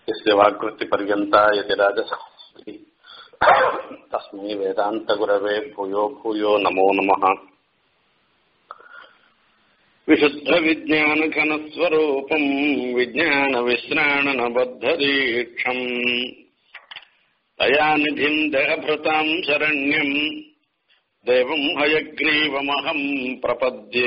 यस्य वाक्कृतिपर्यन्ता यति राजसंस्कृति तस्मै वेदान्तगुरवे भूयो भूयो नमो नमः विशुद्धविज्ञानघनस्वरूपम् विज्ञानविश्राणनबद्धदीक्षम् दयानिधिम् देहभृताम् शरण्यम् देवम् हयग्रीवमहम् प्रपद्ये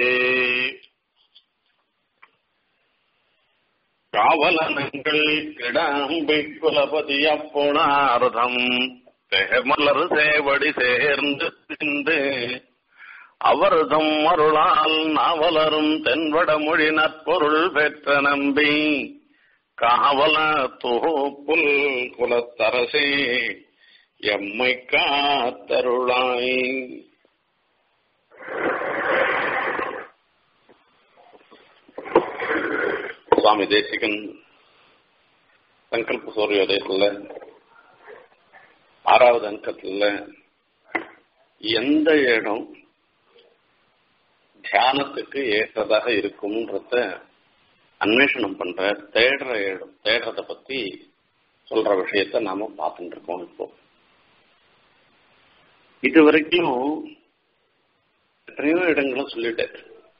காவலனங்கள் கிடாம்பி குலபதி அப்போனாரதம் மலர் சேவடி சேர்ந்து திந்து அவர்தம் அருளால் நாவலரும் தென்வட மொழி நற்பொருள் பெற்ற நம்பி காவல தொகுப்புல் குலத்தரசே எம்மை காத்தருளாய் சுவாமி தேசிகன் சங்கல்ப சூரியோதயத்துல ஆறாவது அங்கத்துல எந்த இடம் தியானத்துக்கு ஏற்றதாக இருக்கும்ன்றத அன்வேஷணம் பண்ற தேடுற இடம் தேடுறத பத்தி சொல்ற விஷயத்த நாம பார்த்துட்டு இருக்கோம் இப்போ இது வரைக்கும் எத்தனையோ இடங்களை சொல்லிட்டேன்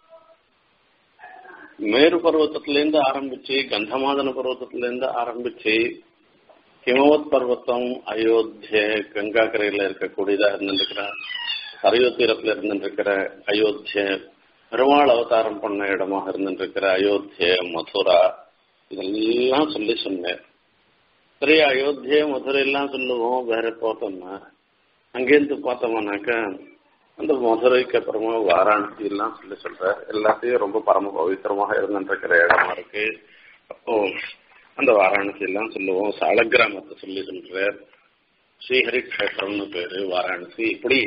மேரு பர்வத்தத்திலேருந்து ஆரம்பிச்சு கந்தமாதன பர்வத்தத்திலேருந்து ஆரம்பிச்சு ஹிமவத் பர்வத்தம் அயோத்திய கங்கா கரையில இருக்கக்கூடியதா இருந்திருக்கிற சரையோ தீரத்துல இருந்திருக்கிற அயோத்திய பெருமாள் அவதாரம் பண்ண இடமாக இருந்திருக்கிற அயோத்திய மதுரா இதெல்லாம் சொல்லி சொன்னேன் சரி அயோத்திய மதுரை எல்லாம் சொல்லுவோம் வேற பார்த்தோம்னா அங்கேருந்து பார்த்தோம்னாக்கா அந்த மதுரைக்கு அப்புறமா வாராணசி எல்லாம் சொல்லி சொல்ற எல்லாத்தையும் ரொம்ப பரம பவித்திரமாக இருந்துருக்கிற இடமா இருக்கு அப்போ அந்த வாராணசி எல்லாம் சொல்லுவோம் சாலக்கிராமத்தை சொல்லி சொல்ற ஸ்ரீஹரி கஷேத்திரம்னு பேரு வாராணசி இப்படி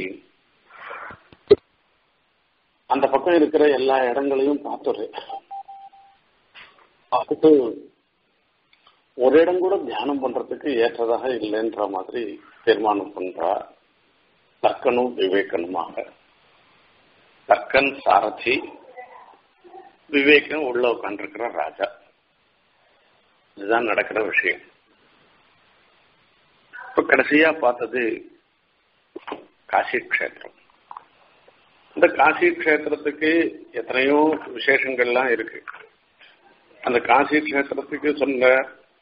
அந்த பக்கம் இருக்கிற எல்லா இடங்களையும் பார்த்துரு பார்த்துட்டு ஒரு இடம் கூட தியானம் பண்றதுக்கு ஏற்றதாக இல்லைன்ற மாதிரி தீர்மானம் பண்றா தர்க்கனும் விவேகனுமாக தர்க்கன் சாரதி விவேகம் உள்ள உட்காந்துருக்கிற ராஜா இதுதான் நடக்கிற விஷயம் இப்ப கடைசியா பார்த்தது காசி கஷேத்திரம் இந்த காசி கஷேத்திரத்துக்கு எத்தனையோ விசேஷங்கள்லாம் இருக்கு அந்த காசி கஷேத்திரத்துக்கு சொன்ன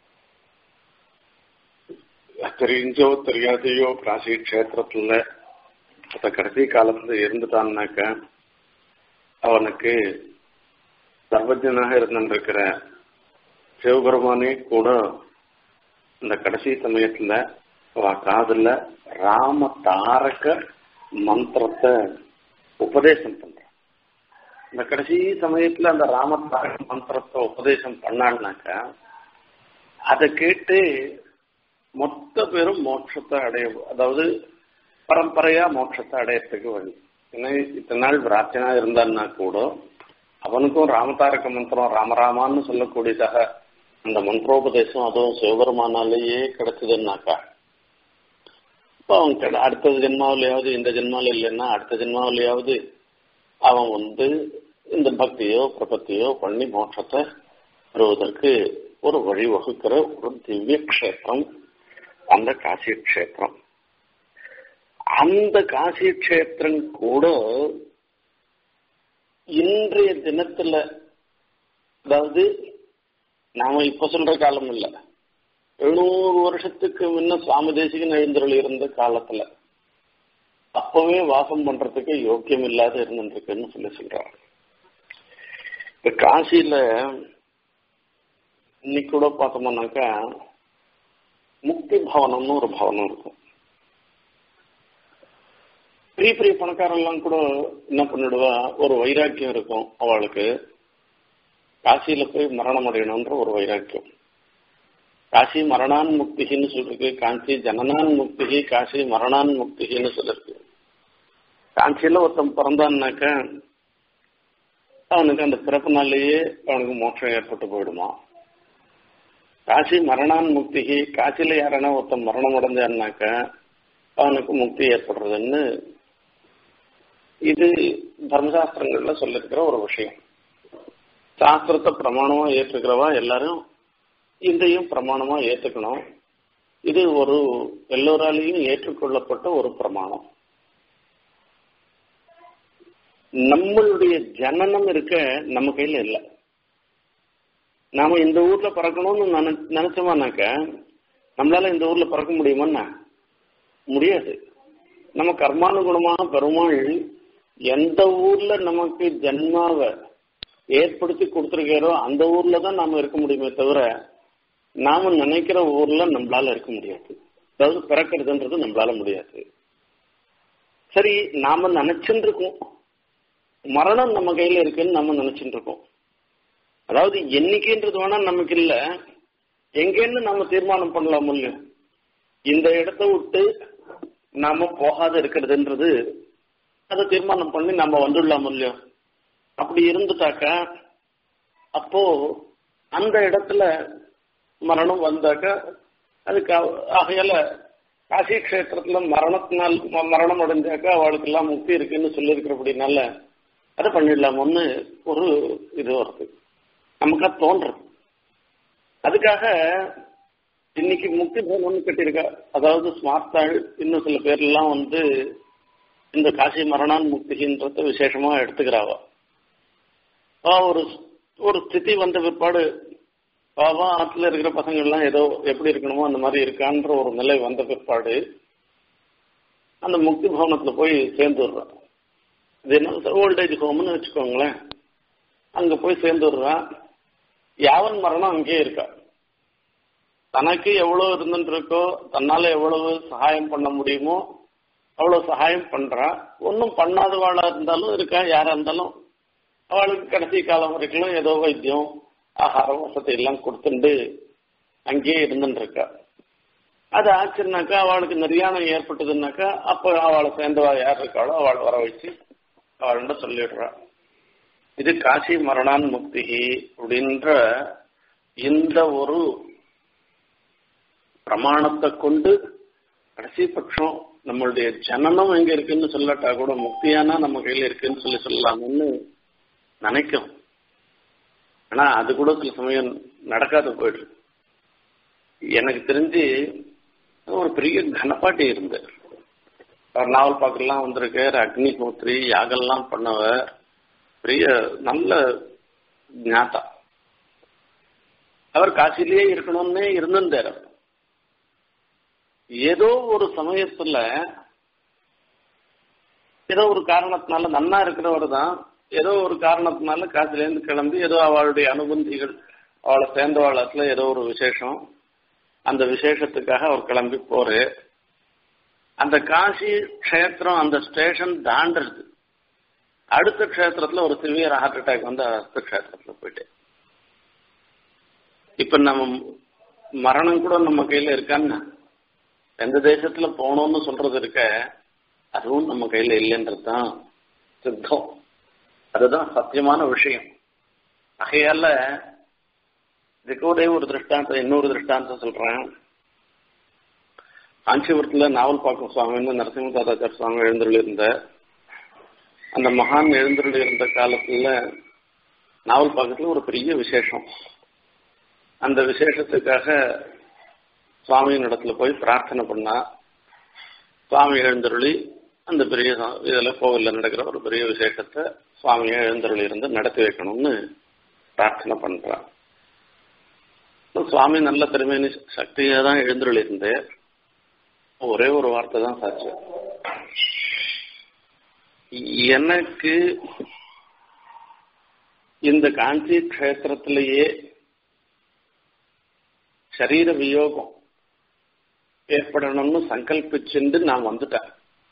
தெரிஞ்சோ தெரியாதையோ காசி கஷேத்திரத்துல அத கடைசி காலத்துல இருந்துட்டான்னாக்க அவனுக்கு சர்வஜனாக இருந்திருக்கிற சிவபெருமானே கூட இந்த கடைசி சமயத்துல அவ காதுல ராம தாரக மந்திரத்தை உபதேசம் பண்ற இந்த கடைசி சமயத்துல அந்த ராம தாரக மந்திரத்தை உபதேசம் பண்ணான்னாக்க அதை கேட்டு மொத்த பேரும் மோட்சத்தை அடைய அதாவது பரம்பரையா மோட்சத்தை அடையறதுக்கு வழி ஏன்னா இத்தனை நாள் பிரார்த்தனா இருந்தான்னா கூட அவனுக்கும் ராமதாரக மந்திரம் ராமராமான்னு சொல்லக்கூடியதாக அந்த மந்திரோபதேசம் அதுவும் சிவபெருமானாலேயே கிடைச்சதுன்னாக்கா இப்போ அவன் அடுத்த ஜென்மாவிலையாவது இந்த ஜென்மாவில் இல்லைன்னா அடுத்த ஜென்மாவிலையாவது அவன் வந்து இந்த பக்தியோ பிரபத்தியோ பண்ணி மோட்சத்தை பெறுவதற்கு ஒரு வழி வகுக்கிற ஒரு திவ்ய கஷேத்திரம் அந்த காசி கஷேத்திரம் அந்த காசி கஷேத்திரம் கூட இன்றைய தினத்துல அதாவது நாம இப்ப சொல்ற காலம் இல்ல எழுநூறு வருஷத்துக்கு முன்ன சுவாமி தேசிகன் எழுந்தருள் இருந்த காலத்துல அப்பவே வாசம் பண்றதுக்கு யோக்கியம் இல்லாத இருந்துருக்குன்னு சொல்லி சொல்றாங்க இப்ப காசியில இன்னைக்கு கூட பார்த்தோம்னாக்கா முக்தி பவனம்னு ஒரு பவனம் இருக்கும் பெரிய பெரிய பணக்காரெல்லாம் கூட என்ன பண்ணிடுவா ஒரு வைராக்கியம் இருக்கும் அவளுக்கு காசியில போய் மரணம் அடையணும்ன்ற ஒரு வைராக்கியம் காசி மரணான் முக்திகின்னு சொல்லிருக்கு காஞ்சி ஜனனான் முக்திகி காசி மரணான் முக்திகின்னு சொல்லிருக்கு காஞ்சியில ஒருத்தன் பிறந்தான்னாக்க அவனுக்கு அந்த பிறப்பு நாள்லயே அவனுக்கு மோட்சம் ஏற்பட்டு போயிடுமா காசி மரணான் முக்திகி காசியில யாரானா ஒருத்தன் மரணம் அடைஞ்சான்னாக்க அவனுக்கு முக்தி ஏற்படுறதுன்னு இது தர்மசாஸ்திரங்கள்ல சொல்லிருக்கிற ஒரு விஷயம் சாஸ்திரத்தை பிரமாணமா ஏற்றுக்கிறவா எல்லாரும் இதையும் பிரமாணமா ஏத்துக்கணும் இது ஒரு எல்லோராலையும் ஏற்றுக்கொள்ளப்பட்ட ஒரு பிரமாணம் நம்மளுடைய ஜனனம் இருக்க நம்ம கையில இல்லை நாம இந்த ஊர்ல பிறக்கணும்னு நினை நினைச்சோமானாக்க நம்மளால இந்த ஊர்ல பிறக்க முடியுமாண்ணா முடியாது நம்ம கர்மானுகுணமான பெருமாள் எந்த ஊர்ல நமக்கு ஜன்மாவை ஏற்படுத்தி கொடுத்துருக்காரோ அந்த ஊர்ல தான் நாம இருக்க முடியுமே தவிர நாம நினைக்கிற ஊர்ல நம்மளால இருக்க முடியாது அதாவது பிறக்கிறதுன்றது நம்மளால முடியாது சரி நாம நினைச்சுட்டு இருக்கோம் மரணம் நம்ம கையில இருக்குன்னு நம்ம நினைச்சுட்டு இருக்கோம் அதாவது எண்ணிக்கைன்றது வேணா நமக்கு இல்ல எங்கேன்னு நம்ம தீர்மானம் பண்ணலாம் இல்லையோ இந்த இடத்த விட்டு நாம போகாத இருக்கிறதுன்றது அதை தீர்மானம் பண்ணி நம்ம வந்துடலாம் இல்லையோ அப்படி இருந்துட்டாக்கா அப்போ அந்த இடத்துல மரணம் வந்தாக்கா அதுக்கு ஆகையால காசி கஷேத்திரத்துல மரணத்தினால் மரணம் அடைஞ்சாக்கா அவளுக்கு எல்லாம் முக்தி இருக்குன்னு சொல்லியிருக்கிறபடினால அதை பண்ணிடலாமோன்னு ஒரு இது வருது நமக்கா தோன்றது அதுக்காக இன்னைக்கு முக்தி பவன் கட்டியிருக்கா அதாவது ஸ்மார்த்தாள் இன்னும் சில பேர்லாம் வந்து இந்த காசி மரணான் முக்தின்றத விசேஷமா எடுத்துக்கிறாவா ஒரு ஒரு ஸ்திதி வந்த பிற்பாடு பாவா ஆற்றுல இருக்கிற பசங்க எல்லாம் ஏதோ எப்படி இருக்கணுமோ அந்த மாதிரி இருக்கான்ற ஒரு நிலை வந்த பிற்பாடு அந்த முக்தி பவனத்துல போய் சேர்ந்துடுறான் இது என்ன ஓல்டேஜ் ஹோம்னு வச்சுக்கோங்களேன் அங்க போய் சேர்ந்துடுறான் யாவன் மரணம் அங்கேயே இருக்கா தனக்கு எவ்வளவு இருந்துட்டு இருக்கோ தன்னால எவ்வளவு சகாயம் பண்ண முடியுமோ அவ்வளவு சகாயம் பண்றா ஒன்றும் பண்ணாதவாளா இருந்தாலும் இருக்கா யாரா இருந்தாலும் அவளுக்கு கடைசி காலம் வரைக்கும் ஏதோ வைத்தியம் ஆகாரம் வசதி எல்லாம் கொடுத்துட்டு அங்கேயே இருந்துட்டு இருக்கா அது ஆச்சுன்னாக்கா அவளுக்கு நிர்யாணம் ஏற்பட்டதுன்னாக்கா அப்போ அவளை சேர்ந்தவா யார் இருக்காளோ அவள் வர வச்சு அவள்கிட்ட சொல்லிடுறா இது காசி மரணான் முக்தி அப்படின்ற இந்த ஒரு பிரமாணத்தை கொண்டு கடைசி பட்சம் நம்மளுடைய ஜனனம் எங்க இருக்குன்னு சொல்லட்டா கூட முக்தியானா நம்ம கையில இருக்குன்னு சொல்லி சொல்லலாம்னு நினைக்கும் ஆனா அது கூட சில சமயம் நடக்காத போயிடுது எனக்கு தெரிஞ்சு ஒரு பெரிய கனப்பாட்டி இருந்தார் அவர் நாவல் பாக்கெல்லாம் வந்திருக்கார் அக்னி ஹோத்ரி யாகெல்லாம் பண்ணவர் பெரிய நல்ல ஞாத்தா அவர் காசிலேயே இருக்கணும்னு இருந்திருந்தார் ஏதோ ஒரு சமயத்துல ஏதோ ஒரு காரணத்தினால நன்னா இருக்கிறவர் தான் ஏதோ ஒரு காரணத்தினால காசிலேருந்து கிளம்பி ஏதோ அவளுடைய அனுபந்திகள் அவளை சேர்ந்தவாளத்துல ஏதோ ஒரு விசேஷம் அந்த விசேஷத்துக்காக அவர் கிளம்பி போரு அந்த காசி க்ஷேத்திரம் அந்த ஸ்டேஷன் தாண்டது அடுத்த க்ஷேத்திரத்துல ஒரு சிவியர் ஹார்ட் அட்டாக் வந்து அடுத்த க்ஷேத்திரத்துல போயிட்டு இப்ப நம்ம மரணம் கூட நம்ம கையில இருக்கான்னு எந்த தேசத்துல போகணும்னு சொல்றது இருக்க அதுவும் நம்ம கையில இல்லைன்றது தான் சித்தம் அதுதான் சத்தியமான விஷயம் ஆகையால இதுக்கு ஒரே ஒரு திருஷ்டாந்தம் இன்னொரு திருஷ்டாந்தம் சொல்றேன் காஞ்சிபுரத்துல நாவல் பாக்கம் சுவாமின்னு நரசிம்ம தாதாச்சார் சுவாமி எழுந்தருள் இருந்த அந்த மகான் எழுந்தருள் இருந்த காலத்துல நாவல் பாக்கத்துல ஒரு பெரிய விசேஷம் அந்த விசேஷத்துக்காக சுவாமியின் இடத்துல போய் பிரார்த்தனை பண்ணா சுவாமி எழுந்தருளி அந்த பெரிய இதில் கோவிலில் நடக்கிற ஒரு பெரிய விசேஷத்தை சுவாமியை எழுந்தருளி இருந்து நடத்தி வைக்கணும்னு பிரார்த்தனை பண்றான் சுவாமி நல்ல திறமையான சக்தியாக தான் எழுந்தருளி இருந்து ஒரே ஒரு வார்த்தை தான் சாட்சி எனக்கு இந்த காஞ்சி கஷேத்திரத்திலேயே சரீர வியோகம் ஏற்படணும்னு சங்கல்பிச்சுண்டு நான் வந்துட்டேன்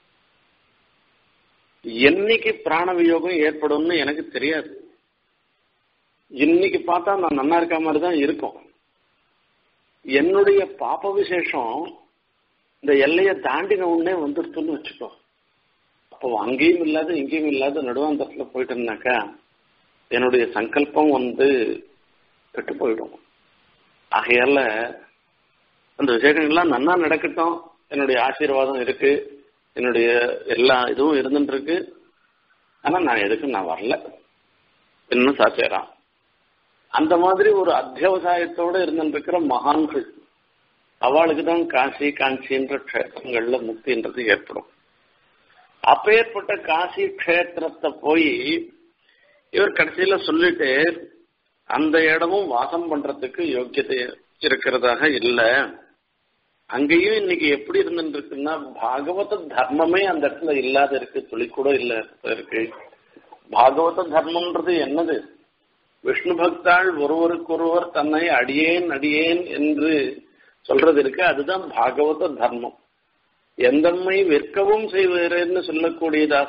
என்னைக்கு பிராண வியோகம் ஏற்படும்னு எனக்கு தெரியாது இன்னைக்கு பார்த்தா நான் நன்னா இருக்க மாதிரி தான் இருக்கும் என்னுடைய பாப்ப விசேஷம் இந்த எல்லையை தாண்டின உடனே வந்துருத்துன்னு வச்சுக்கோ அப்போ அங்கேயும் இல்லாத இங்கேயும் இல்லாத நடுவாந்தரத்துல போயிட்டேன்னாக்கா என்னுடைய சங்கல்பம் வந்து கெட்டு போயிடும் ஆகையால அந்த விசேஷங்கள்லாம் நன்னா நடக்கட்டும் என்னுடைய ஆசீர்வாதம் இருக்கு என்னுடைய எல்லா இதுவும் இருந்துட்டு இருக்கு ஆனா நான் எதுக்கு நான் வரல இன்னும் சாச்சேரான் அந்த மாதிரி ஒரு அத்தியவசாயத்தோட இருந்திருக்கிற மகான்கள் அவளுக்கு தான் காசி காஞ்சின்ற க்ஷேத்திரங்கள்ல முக்தின்றது ஏற்படும் அப்பேற்பட்ட காசி க்ஷேத்திரத்தை போய் இவர் கடைசியில சொல்லிட்டு அந்த இடமும் வாசம் பண்றதுக்கு யோக்கியதை இருக்கிறதாக இல்லை அங்கேயும் இன்னைக்கு எப்படி இருந்துட்டு இருக்குன்னா பாகவத தர்மமே அந்த இடத்துல இல்லாத இருக்கு துளி கூட இல்ல இருக்கு பாகவத தர்மம்ன்றது என்னது விஷ்ணு பக்தாள் ஒருவருக்கொருவர் தன்னை அடியேன் அடியேன் என்று சொல்றது இருக்கு அதுதான் பாகவத தர்மம் எந்தம்மை விற்கவும் செய்வரேன்னு சொல்லக்கூடியதாக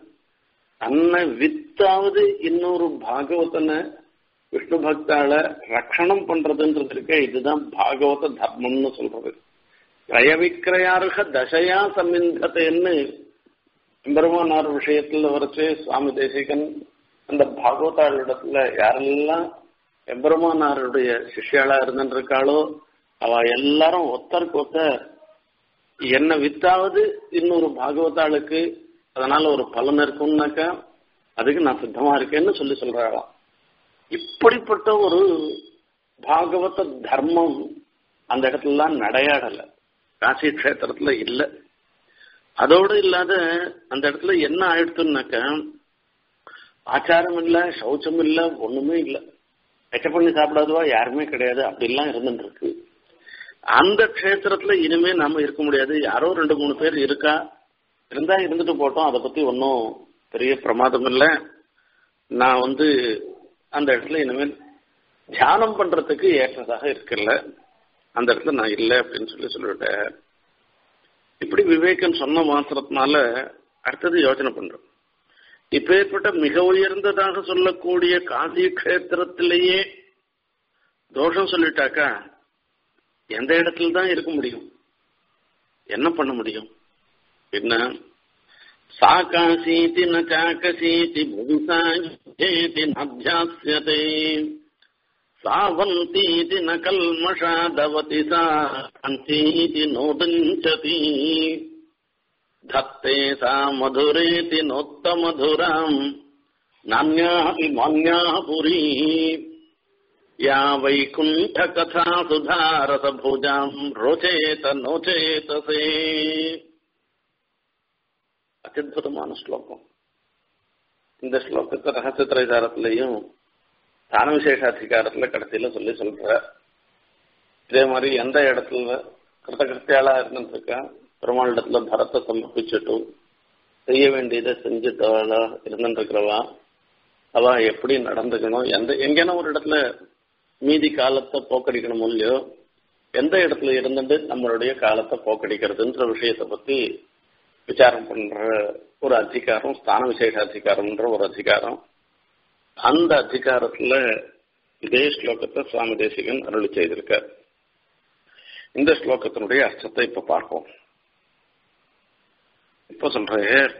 தன்னை வித்தாவது இன்னொரு பாகவதனை விஷ்ணு பக்தால ரட்சணம் பண்றதுன்றது இருக்க இதுதான் பாகவத தர்மம்னு சொல்றது கிரயவிக்கிரயாருக தசையா சமிந்தத்தைன்னு பெருமானார் விஷயத்துல வரைச்சு சுவாமி தேசிகன் அந்த பாகவதாளிடத்துல யாரெல்லாம் எம்பெருமானாருடைய சிஷ்யாளா இருந்துருக்காளோ அவ எல்லாரும் ஒத்தருக்கு ஒத்தர் என்ன வித்தாவது இன்னொரு பாகவதாளுக்கு அதனால ஒரு பலன் இருக்கும்னாக்கா அதுக்கு நான் சித்தமா இருக்கேன்னு சொல்லி சொல்றாளாம் இப்படிப்பட்ட ஒரு பாகவத தர்மம் அந்த இடத்துலலாம் நடையாடல காசி கஷேத்திரத்துல இல்ல அதோடு இல்லாத அந்த இடத்துல என்ன ஆயிடுத்துனாக்கா ஆச்சாரம் இல்ல சௌச்சம் இல்ல ஒண்ணுமே இல்ல எச்ச பண்ணி சாப்பிடாதவா யாருமே கிடையாது அப்படிலாம் இருந்துட்டு இருக்கு அந்த க்ஷேத்திரத்துல இனிமே நாம இருக்க முடியாது யாரோ ரெண்டு மூணு பேர் இருக்கா இருந்தா இருந்துட்டு போட்டோம் அதை பத்தி ஒன்றும் பெரிய பிரமாதம் இல்லை நான் வந்து அந்த இடத்துல இனிமேல் தியானம் பண்றதுக்கு ஏற்றதாக இருக்குல்ல அந்த இடத்துல நான் இல்லை அப்படின்னு சொல்லி சொல்லிவிட்டேன் இப்படி விவேகன் சொன்ன மாத்திரத்தினால அடுத்தது யோசனை பண்றோம் இப்பேற்பட்ட மிக உயர்ந்ததாக சொல்லக்கூடிய காசி கஷேத்திரத்திலேயே தோஷம் சொல்லிட்டாக்கா எந்த இடத்துல தான் இருக்க முடியும் என்ன பண்ண முடியும் என்ன சா காசீதி ந சாக்கசீதி புவிசாயேதி நபியாசியதே சாவந்தீதி ந கல்மஷாதவதி சா அந்தீதி நோதஞ்சதி धत्ते सा मधुरेति नोत्तमधुराम् नान्यापि मान्या पुरी या वैकुण्ठकथा सुधारसभुजाम् रोचेत नोचेतसे அத்யுதமான ஸ்லோகம் இந்த ஸ்லோகத்தை ரகசிய திரைசாரத்திலையும் தான விசேஷாதிகாரத்துல கடைசியில சொல்லி சொல்ற இதே மாதிரி எந்த இடத்துல கிருத்தகிருத்தியாளா இருந்துருக்கா பெருமாளிடத்துல பரத்தை சமர்ப்பிச்சுட்டு செய்ய வேண்டியதை செஞ்சுட்டவளா இருந்துருக்கிறவா அவ எப்படி நடந்துக்கணும் எந்த எங்கேனா ஒரு இடத்துல மீதி காலத்தை போக்கடிக்கணும் இல்லையோ எந்த இடத்துல இருந்துட்டு நம்மளுடைய காலத்தை போக்கடிக்கிறதுன்ற விஷயத்தை பத்தி விசாரம் பண்ற ஒரு அதிகாரம் ஸ்தான விசேஷ அதிகாரம்ன்ற ஒரு அதிகாரம் அந்த அதிகாரத்துல இதே ஸ்லோகத்தை சுவாமி தேசிகன் அருளி செய்திருக்கார் இந்த ஸ்லோகத்தினுடைய அர்த்தத்தை இப்ப பார்ப்போம் இப்ப சொல்றேன்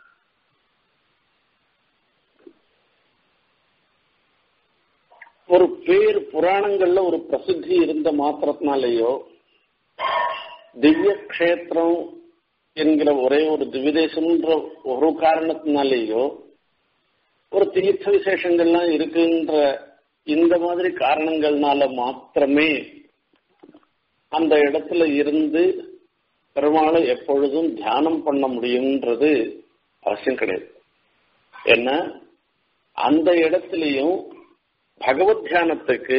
ஒரு பேர் புராணங்கள்ல ஒரு பிரசித்தி இருந்த மாத்திரத்தினாலேயோ திவ்ய கஷேத்திரம் என்கிற ஒரே ஒரு திவ்யதேசம்ன்ற ஒரு காரணத்தினாலேயோ ஒரு தீர்த்த விசேஷங்கள்லாம் இருக்குன்ற இந்த மாதிரி காரணங்கள்னால மாத்திரமே அந்த இடத்துல இருந்து பெருமாளை எப்பொழுதும் தியானம் பண்ண முடியும்ன்றது அவசியம் கிடையாது ஏன்னா அந்த இடத்துலையும் பகவத் தியானத்துக்கு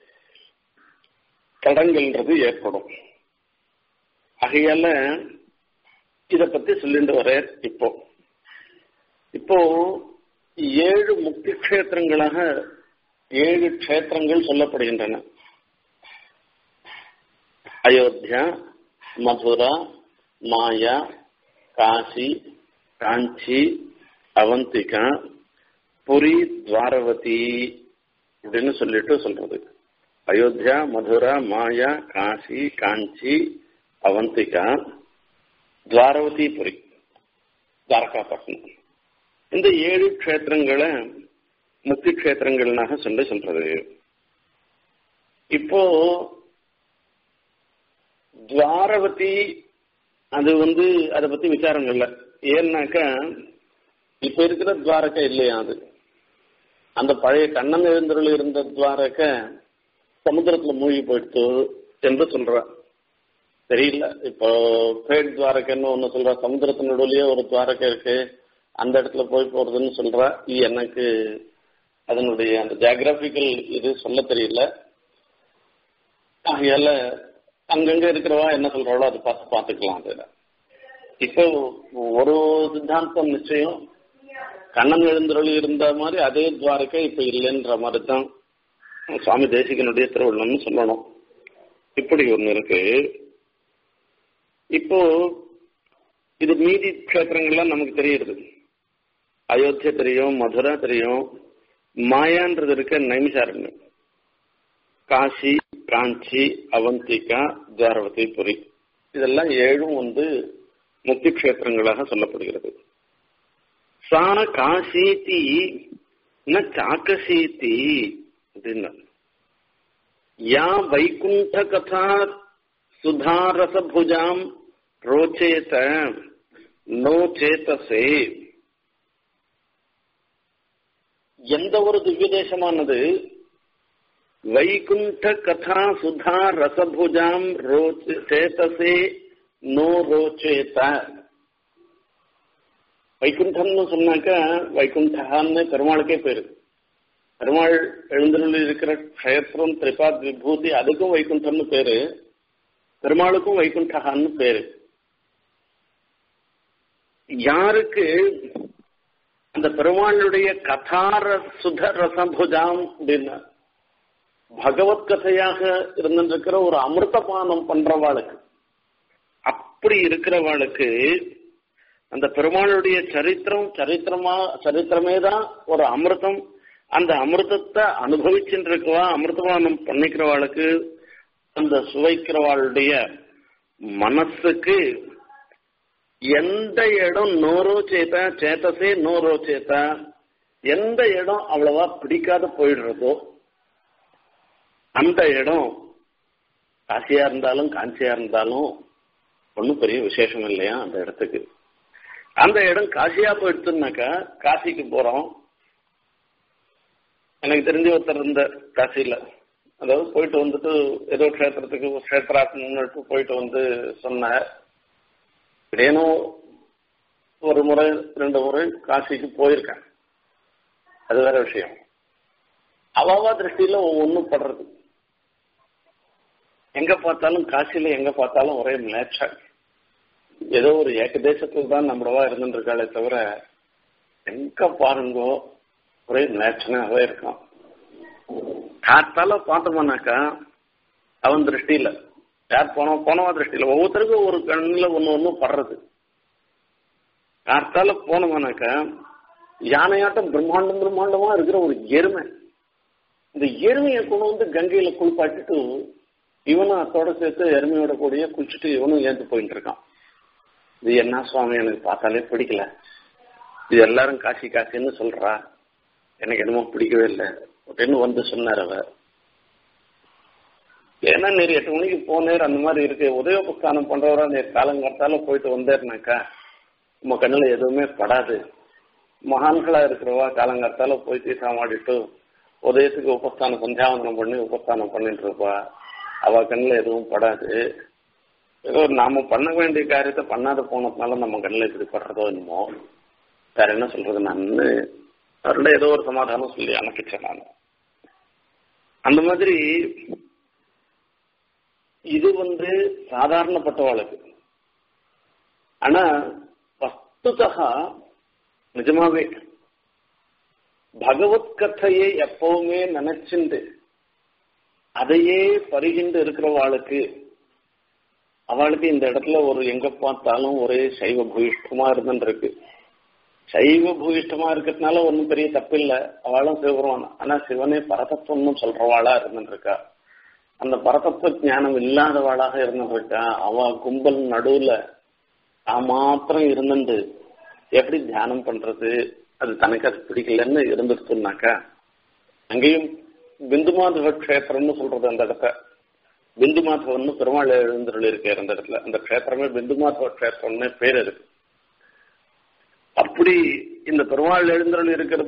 தடங்கள்ன்றது ஏற்படும் ஆகையால இத பத்தி சொல்லிட்டு வர இப்போ இப்போ ஏழு முக்கிய கஷேத்திரங்களாக ஏழு கஷேத்திரங்கள் சொல்லப்படுகின்றன அயோத்தியா மதுரா மாயா காசி காஞ்சி அவந்திகா புரி துவாரவதி அப்படின்னு சொல்லிட்டு சொல்றது அயோத்தியா மதுரா மாயா காசி காஞ்சி அவந்திகா துவாரவதி புரி துவாரகாப்பட்டினம் இந்த ஏழு கஷேத்திரங்களை முக்கிய கஷேத்திரங்கள்னாக சொல்லி சொல்றது இப்போ துவாரவதி அது வந்து அதை பத்தி விசாரம் இல்லை ஏன்னாக்கா இப்ப இருக்கிற துவாரகா இல்லையா அது அந்த பழைய கண்ணன் எழுந்தருள் இருந்த துவாரக சமுத்திரத்துல மூழ்கி போயிடுத்து என்று சொல்ற தெரியல இப்போ பேட் துவாரகன்னு ஒண்ணு சொல்ற சமுத்திரத்தின் நடுவுலயே ஒரு துவாரகை இருக்கு அந்த இடத்துல போய் போறதுன்னு சொல்ற இது எனக்கு அதனுடைய அந்த ஜியாகிராபிக்கல் இது சொல்ல தெரியல ஆகையால அங்கங்க இருக்கிறவா என்ன சொல்றாளோ அதை பார்த்து பார்த்துக்கலாம் அதுல இப்போ ஒரு சித்தாந்தம் நிச்சயம் கண்ணன் எழுந்தருளி இருந்த மாதிரி அதே துவாரகை இப்ப இல்லைன்ற மாதிரி தான் சுவாமி தேசிகனுடைய திருவள்ளம்னு சொல்லணும் இப்படி ஒண்ணு இருக்கு இப்போ இது மீதி கஷேத்திரங்கள்லாம் நமக்கு தெரியுது அயோத்தியா தெரியும் மதுரா தெரியும் மாயான்றது இருக்க நைமிசாரண்யம் காசி காஞ்சி அவந்திகா துவாரவதி புரி இதெல்லாம் ஏழும் வந்து முக்கிய கஷேத்திரங்களாக சொல்லப்படுகிறது சா காசீதி ந சாக்கசீதி அப்படின்னு யா வைகுண்ட கதா சுதாரசபுஜாம் ரோச்சேத நோ சேதசே எந்த ஒரு திவ்ய தேசமானது வைகுண்ட கதா சுதா ரசபுஜாம் சேதசே நோ ரோச்சேத வைகுண்டம்னு சொன்னாக்க வைகுண்டகான்னு பெருமாளுக்கே பேரு பெருமாள் எழுந்தருள் இருக்கிற க்ஷேத்திரம் திரிபாத் விபூதி அதுக்கும் வைகுண்டம்னு பேரு பெருமாளுக்கும் வைகுண்டகான்னு பேரு யாருக்கு அந்த பெருமாளுடைய கதார சுத ரசபுஜாம் அப்படின்னா பகவத் கதையாக இருந்திருக்கிற ஒரு அமிர்தபானம் பண்றவாளுக்கு அப்படி இருக்கிறவாளுக்கு அந்த பெருமாளுடைய சரித்திரம் சரித்திரமா சரித்திரமே தான் ஒரு அமிர்தம் அந்த அமிர்தத்தை அனுபவிச்சுட்டு இருக்கவா அமிர்தபானம் பண்ணிக்கிறவாளுக்கு அந்த சுவைக்கிறவாளுடைய மனசுக்கு எந்த இடம் நோரோ சேத்தா சேத்தசே நோரோ சேத்தா எந்த இடம் அவ்வளவா பிடிக்காத போயிடுறதோ அந்த இடம் காசியா இருந்தாலும் காஞ்சியா இருந்தாலும் ஒன்றும் பெரிய விசேஷம் இல்லையா அந்த இடத்துக்கு அந்த இடம் காசியா போயிடுச்சுனாக்கா காசிக்கு போறோம் எனக்கு தெரிஞ்ச ஒருத்தர் இருந்த காசியில அதாவது போயிட்டு வந்துட்டு ஏதோ க்ஷேத்திரத்துக்கு க்ஷேத்ராத்மன்ட்டு போயிட்டு வந்து சொன்னார் ஏனோ ஒரு முறை ரெண்டு முறை காசிக்கு போயிருக்கேன் அது வேற விஷயம் அவாவா திருஷ்டியில ஒவ்வொன்றும் படுறது எங்க பார்த்தாலும் காசியில எங்க பார்த்தாலும் ஒரே மிளேச்சா ஏதோ ஒரு ஏக தேசத்துல தான் நம்மளவா இருந்துட்டு இருக்காளே தவிர எங்க பாருங்கோ ஒரே மிளேச்சனாவே இருக்கான் காத்தால பார்த்தோம்னாக்கா அவன் திருஷ்டியில யார் போனோம் போனவா திருஷ்டியில ஒவ்வொருத்தருக்கும் ஒரு கண்ணில் ஒன்று ஒன்று படுறது காத்தால போனோம்னாக்கா யானையாட்டம் பிரம்மாண்டம் பிரம்மாண்டமா இருக்கிற ஒரு எருமை இந்த எருமையை கொண்டு வந்து கங்கையில குளிப்பாட்டிட்டு இவனும் அத்தோட சேர்த்து எருமையோட கூடயே குளிச்சுட்டு இவனும் ஏந்து போயிட்டு இருக்கான் இது என்ன சுவாமி எனக்கு பார்த்தாலே பிடிக்கல இது எல்லாரும் காசி காசின்னு சொல்றா எனக்கு என்னமோ பிடிக்கவே இல்லை அப்படின்னு வந்து சொன்னார் அவர் ஏன்னா நேரு எட்டு மணிக்கு போனேர் அந்த மாதிரி இருக்கு உதயோபஸ்தானம் பண்றவரா நேர் காலங்காத்தால போயிட்டு வந்தேர்னாக்கா நம்ம கண்ணுல எதுவுமே படாது மகான்களா இருக்கிறவா காலங்காத்தால போய் தீர்த்தமாடிட்டு உதயத்துக்கு உபஸ்தானம் சந்தியாவந்தனம் பண்ணி உபஸ்தானம் பண்ணிட்டு இருப்பா அவ கண்ணுல எதுவும் படாது ஏதோ நாம பண்ண வேண்டிய காரியத்தை பண்ணாத போனதுனால நம்ம கண்ணில் இப்படி படுறதோ என்னமோ வேற என்ன சொல்றது நான் அவரோட ஏதோ ஒரு சமாதானம் சொல்லி அனுப்பிச்சேன் நான் அந்த மாதிரி இது வந்து சாதாரணப்பட்டவாளுக்கு ஆனா வஸ்துதா நிஜமாவே பகவத் கதையை எப்பவுமே நினைச்சுண்டு அதையே பருகிண்டு இருக்கிறவாளுக்கு அவளுக்கு இந்த இடத்துல ஒரு எங்க பார்த்தாலும் ஒரே சைவ பூயிஷ்டமா இருந்துருக்கு சைவ பூயிஷ்டமா இருக்கிறதுனால ஒன்றும் பெரிய தப்பு இல்லை அவளும் சிவபெருமான் ஆனா சிவனே பரதத்துவம்னு சொல்றவாளா இருந்துருக்கா அந்த பரதத்துவ ஞானம் இல்லாதவாளாக இருந்துருக்கா அவ கும்பல் நடுவுல நான் மாத்திரம் இருந்துட்டு எப்படி தியானம் பண்றது அது தனக்கு அது பிடிக்கலன்னு இருந்துருச்சுனாக்கா அங்கேயும் பிந்து மாதவ கஷேத்திரம்னு சொல்றது அந்த இடத்த பிந்து மாதவன்னு பெருமாள் எழுந்தருள் இருக்கார் அந்த இடத்துல அந்த கஷேத்திரமே பிந்து மாதவ கஷேத்திரம்னு பேர் இருக்கு அப்படி இந்த பெருமாள் எழுந்தருள் இருக்கிறதோ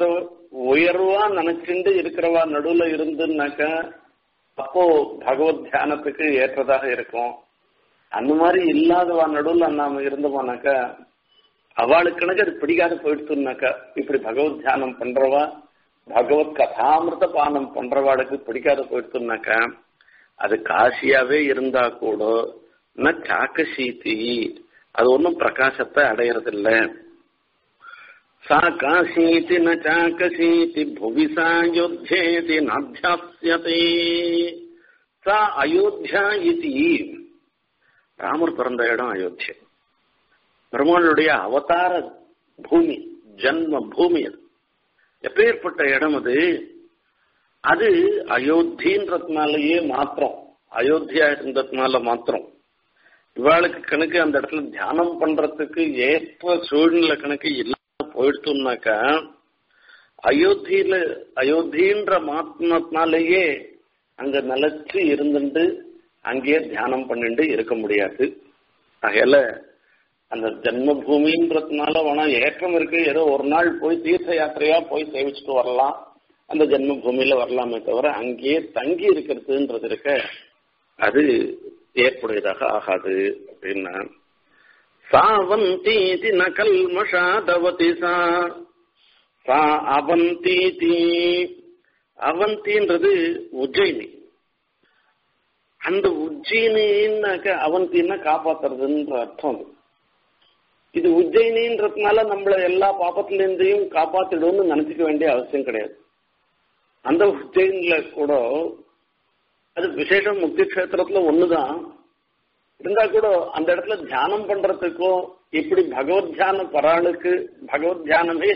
உயர்வா நினைச்சுண்டு இருக்கிறவா நடுவுல இருந்துன்னாக்க அப்போ பகவத் தியானத்துக்கு ஏற்றதாக இருக்கும் அந்த மாதிரி இல்லாதவா நடுவுல நாம இருந்தோம்னாக்கா அவளுக்கு கணக்கு அது பிடிக்காத போயிடுச்சுனாக்கா இப்படி பகவத் தியானம் பண்றவா பகவத் கதாமிருத பானம் பண்றவாளுக்கு பிடிக்காத போயிடுச்சுனாக்கா அது காசியாவே இருந்தா கூட ந சாக்கசீதி அது ஒன்றும் பிரகாசத்தை அடையறதில்ல சா காசீதி ந சாக்கசீதி புவி சாயோத்தியேதி நாத்தியாசியதே சா அயோத்தியா இது ராமர் பிறந்த இடம் அயோத்தியா பெருமாளுடைய அவதார பூமி ஜன்ம பூமி அது எப்பேற்பட்ட இடம் அது அது அயோத்தின்றதுனாலயே மாத்திரம் அயோத்தியா இருந்ததுனால மாத்திரம் இவாளுக்கு கணக்கு அந்த இடத்துல தியானம் பண்றதுக்கு ஏற்ப சூழ்நிலை கணக்கு இல்லாம போயிடுத்துனாக்கா அயோத்தியில அயோத்தின்ற மாத்தினத்தினாலேயே அங்க நிலைச்சு இருந்துட்டு அங்கேயே தியானம் பண்ணிட்டு இருக்க முடியாது ஆகையால அந்த ஜென்ம பூமின்றதுனால வேணா ஏற்றம் இருக்கு ஏதோ ஒரு நாள் போய் தீர்த்த யாத்திரையா போய் சேவிச்சுட்டு வரலாம் அந்த ஜென்ம பூமியில வரலாமே தவிர அங்கேயே தங்கி இருக்கிறதுன்றது இருக்க அது ஏற்புடையதாக ஆகாது அப்படின்னா சாவந்தீதி நகல்மஷாதவதி சா சா அவந்தீதி அவந்தின்றது உஜ்ஜயினி அந்த உஜ்ஜயினின்னாக்க அவந்தின்னா காப்பாத்துறதுன்ற அர்த்தம் அது இது உஜ்ஜயினின்றதுனால நம்மள எல்லா பாப்பத்திலேருந்தையும் காப்பாத்திடும்னு நினைச்சுக்க வேண்டிய அவசியம் கிடையாது அந்த உஜ்ஜயின்ல கூட அது விசேஷம் முக்தி கஷேத்திரத்துல ஒண்ணுதான் இருந்தா கூட அந்த இடத்துல தியானம் பண்றதுக்கோ இப்படி பகவத் தியான பராளுக்கு பகவத் தியானமே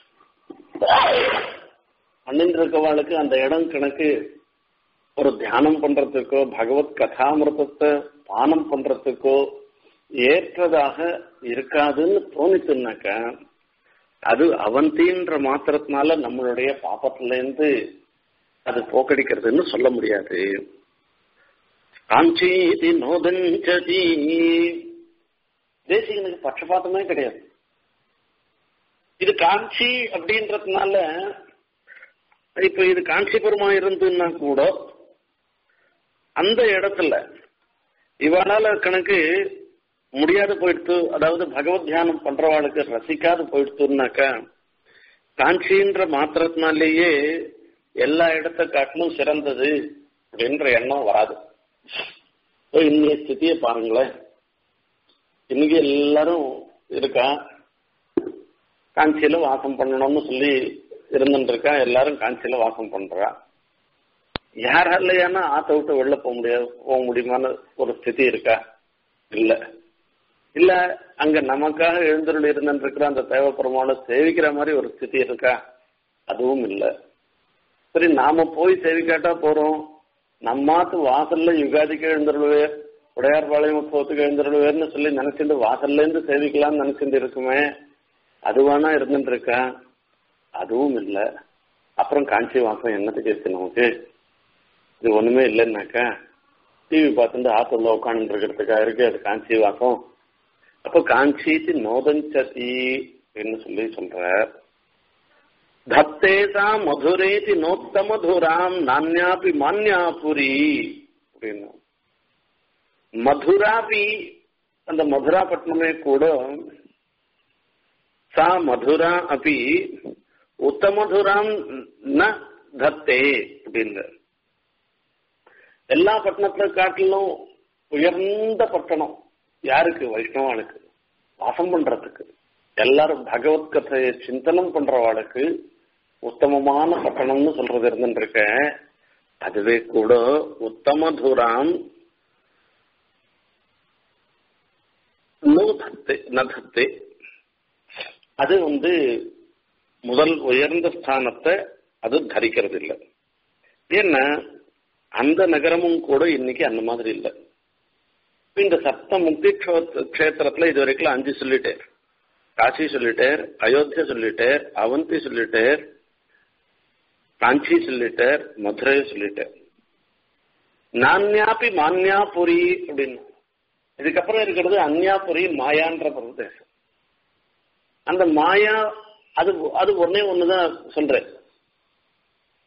பண்ணிட்டு இருக்கவாளுக்கு அந்த இடம் கணக்கு ஒரு தியானம் பண்றதுக்கோ பகவத் கதாமிரதத்தை பானம் பண்றதுக்கோ ஏற்றதாக இருக்காதுன்னு தோணித்துனாக்க அது அவந்தின்ற மாத்திரத்தினால நம்மளுடைய பாப்பத்துல இருந்து அது போக்கடிக்கிறதுன்னு சொல்ல முடியாது காஞ்சீதி நோதஞ்சதி தேசிகனுக்கு பட்சபாத்தமே கிடையாது இது காஞ்சி அப்படின்றதுனால இப்ப இது காஞ்சிபுரமா இருந்துன்னா கூட அந்த இடத்துல இவனால கணக்கு முடியாது போயிடுத்து அதாவது பகவத் தியானம் பண்றவாளுக்கு ரசிக்காது போயிடுத்துனாக்கா காஞ்சின்ற மாத்திரத்தினாலேயே எல்லா இடத்த காட்டிலும் சிறந்தது அப்படின்ற எண்ணம் வராது இன்னைய ஸ்திதியை பாருங்களேன் இன்னைக்கு எல்லாரும் இருக்கா காஞ்சியில வாசம் பண்ணணும்னு சொல்லி இருந்துட்டு இருக்கா எல்லாரும் காஞ்சியில வாசம் பண்றா யாராலையானா ஆத்த விட்டு வெளில போக முடியாது போக முடியுமான ஒரு ஸ்திதி இருக்கா இல்ல இல்ல அங்க நமக்காக எழுந்தருள் இருந்துட்டு இருக்கிற அந்த தேவைப்படுமான சேவிக்கிற மாதிரி ஒரு ஸ்திதி இருக்கா அதுவும் இல்ல சரி நாம போய் சேவிக்காட்டா போறோம் நம்மாத்து வாசல்ல யுகாதிக்கு எழுந்தருள்வே உடையார் பாளையம் உற்சவத்துக்கு எழுந்தருள்வேர்னு சொல்லி நினைச்சிட்டு வாசல்ல இருந்து சேவிக்கலாம்னு நினைச்சிட்டு இருக்குமே அதுவானா இருந்துட்டு இருக்கா அதுவும் இல்ல அப்புறம் காஞ்சி வாசம் என்னத்துக்கு இருக்கு நமக்கு இது ஒண்ணுமே இல்லைன்னாக்கா டிவி பார்த்துட்டு ஆத்துல உட்காந்து இருக்கிறதுக்காக இருக்கு அது காஞ்சி வாசம் அப்போ காஞ்சித்து நோதஞ்சதி அப்படின்னு சொல்லி சொல்ற தத்தேசா மதுரேதி நோத்த மதுராம் நான்யாபி மான்யாபுரி அப்படின்னு மதுராபி அந்த மதுராப்பட்டினமே கூட சா மதுரா அப்படி உத்தமதுராம் ந தத்தே அப்படின்ற எல்லா பட்டணத்துல காட்டிலும் உயர்ந்த பட்டணம் யாருக்கு வைஷ்ணவாளுக்கு வாசம் பண்றதுக்கு எல்லாரும் பகவத் கதையை சிந்தனம் பண்றவாளுக்கு உத்தமமான பட்டணம்னு சொல்றது இருந்துருக்க அதுவே கூட உத்தமதுராம் நூதத்தை நதத்தை அது வந்து முதல் உயர்ந்த ஸ்தானத்தை அது தரிக்கிறது இல்லை ஏன்னா அந்த நகரமும் கூட இன்னைக்கு அந்த மாதிரி இல்லை இந்த சப்த முக்தி கஷேத்திரத்துல இது வரைக்கும் அஞ்சு சொல்லிட்டேன் காசி சொல்லிட்டேர் அயோத்தியா சொல்லிட்டேர் அவந்தி சொல்லிட்டேர் காஞ்சி சொல்லிட்டேர் மதுரை சொல்லிட்டேர் நான்யாபி மான்யாபுரி அப்படின்னு இதுக்கப்புறம் இருக்கிறது அந்யாபுரி மாயான்ற பிரதேசம் அந்த மாயா அது அது ஒன்னே ஒண்ணுதான் சொல்றேன்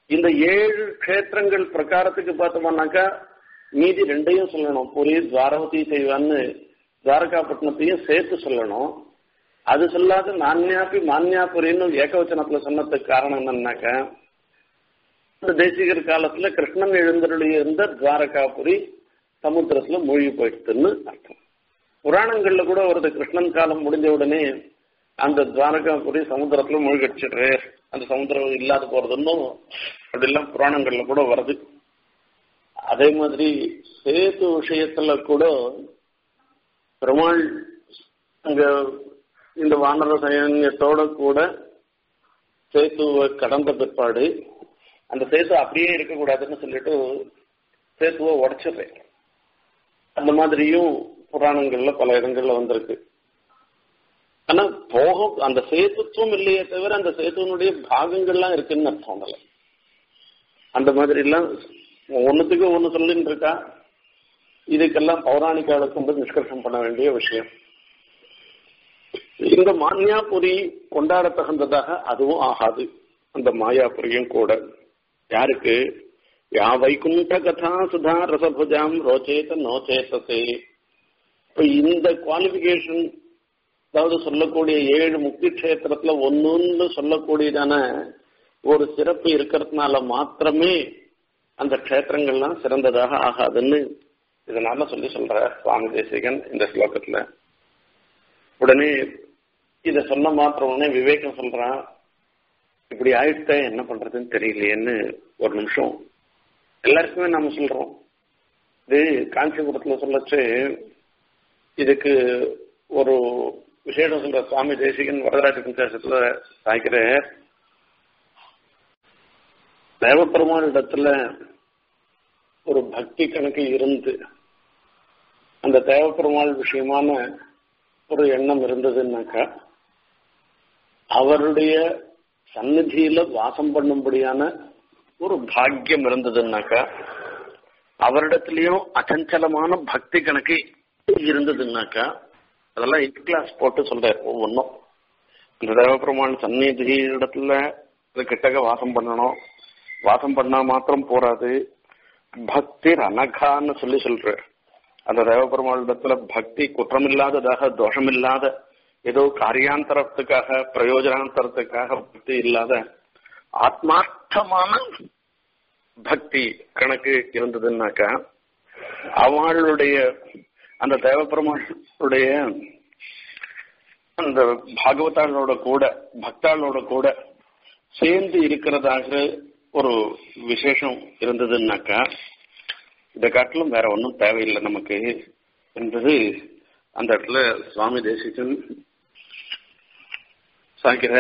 இந்த ஏழு க்ஷேத்திரங்கள் பிரகாரத்துக்கு பார்த்தோம்னாக்கா மீதி ரெண்டையும் சொல்லணும் புரி துவாரவதி செய்வான்னு துவாரகாப்பட்டினத்தையும் சேர்த்து சொல்லணும் அது சொல்லாத நான்யாப்பி மான்யாபுரின்னு ஏகவச்சனத்துல சொன்னதுக்கு காரணம் என்னன்னாக்கா இந்த தேசிகர் காலத்துல கிருஷ்ணன் எழுந்தருளி இருந்த துவாரகாபுரி சமுத்திரத்துல மூழ்கி போயிடுதுன்னு அர்த்தம் புராணங்கள்ல கூட வருது கிருஷ்ணன் காலம் முடிஞ்ச உடனே அந்த துவாரகாபுரி சமுத்திரத்துல மூழ்கடிச்சிடுற அந்த சமுத்திரம் இல்லாத போறதுன்னு அப்படிலாம் புராணங்கள்ல கூட வருது அதே மாதிரி சேது விஷயத்துல கூட பெருமாள் அங்க இந்த வானர சைன்யத்தோட கூட சேத்துவை கடந்த பிற்பாடு அந்த சேத்து அப்படியே இருக்கக்கூடாதுன்னு சொல்லிட்டு சேத்துவை உடைச்சிடுறேன் அந்த மாதிரியும் புராணங்கள்ல பல இடங்கள்ல வந்திருக்கு ஆனா போக அந்த சேத்துத்துவம் இல்லையே தவிர அந்த சேத்துவனுடைய பாகங்கள்லாம் இருக்குன்னு அர்த்தம் அதுல அந்த மாதிரி எல்லாம் ஒன்னுத்துக்கு ஒண்ணு சொல்லின்னு இருக்கா இதுக்கெல்லாம் பௌராணிகால கொண்டு நிஷ்கர்ஷம் பண்ண வேண்டிய விஷயம் இந்த மான்யாபுரி கொண்டாட தகுந்ததாக அதுவும் ஆகாது அந்த மாயாபுரியும் கூட யாருக்கு யா வைகுண்ட கதா சுதா ரசபுஜாம் ரோச்சேத நோச்சேதசே இப்ப இந்த குவாலிபிகேஷன் அதாவது சொல்லக்கூடிய ஏழு முக்கிய கஷேத்திரத்துல ஒன்னு சொல்லக்கூடியதான ஒரு சிறப்பு இருக்கிறதுனால மாத்திரமே அந்த க்ஷேத்திரங்கள்லாம் சிறந்ததாக ஆகாதுன்னு இதனால சொல்லி சொல்ற சுவாமி தேசிகன் இந்த ஸ்லோகத்துல உடனே இத சொன்ன மாத்திரம் உடனே விவேகம் சொல்றான் இப்படி ஆயிட்ட என்ன பண்றதுன்னு தெரியலையேன்னு ஒரு நிமிஷம் எல்லாருக்குமே நாம சொல்றோம் இது காஞ்சிபுரத்துல சொல்லச்சு இதுக்கு ஒரு விசேஷம் சொல்ற சுவாமி தேசிகன் வரதராஜ பஞ்சாசத்துல சாய்க்கிற தேவப்பெருமாள் இடத்துல ஒரு பக்தி கணக்கு இருந்து அந்த தேவப்பெருமாள் விஷயமான ஒரு எண்ணம் இருந்ததுன்னாக்கா அவருடைய சந்நிதியில வாசம் பண்ணும்படியான ஒரு பாக்கியம் இருந்ததுன்னாக்கா அவரிடத்திலையும் அச்சஞ்சலமான பக்தி கணக்கு இருந்ததுன்னாக்கா அதெல்லாம் எயிட் கிளாஸ் போட்டு சொல்றாரு ஒவ்வொன்றும் இந்த தேவபெருமான் சந்நிதி இடத்துல கிட்டக்க வாசம் பண்ணணும் வாசம் பண்ணா மாத்திரம் போராது பக்தி அனகான்னு சொல்லி சொல்ற அந்த தேவபெருமாள் இடத்துல பக்தி குற்றமில்லாததாக தோஷமில்லாத ஏதோ காரியாந்தரத்துக்காக பிரயோஜனாந்தரத்துக்காக பக்தி இல்லாத ஆத்மார்த்தமான பக்தி கணக்கு இருந்ததுன்னாக்கா அவளுடைய அந்த தேவபெருமாளுடைய அந்த பாகவதாளோட கூட பக்தாளோட கூட சேர்ந்து இருக்கிறதாக ஒரு விசேஷம் இருந்ததுன்னாக்கா இதை காட்டிலும் வேற ஒன்றும் தேவையில்லை நமக்கு என்பது அந்த இடத்துல சுவாமி தேசிகன் சாய்க்கிற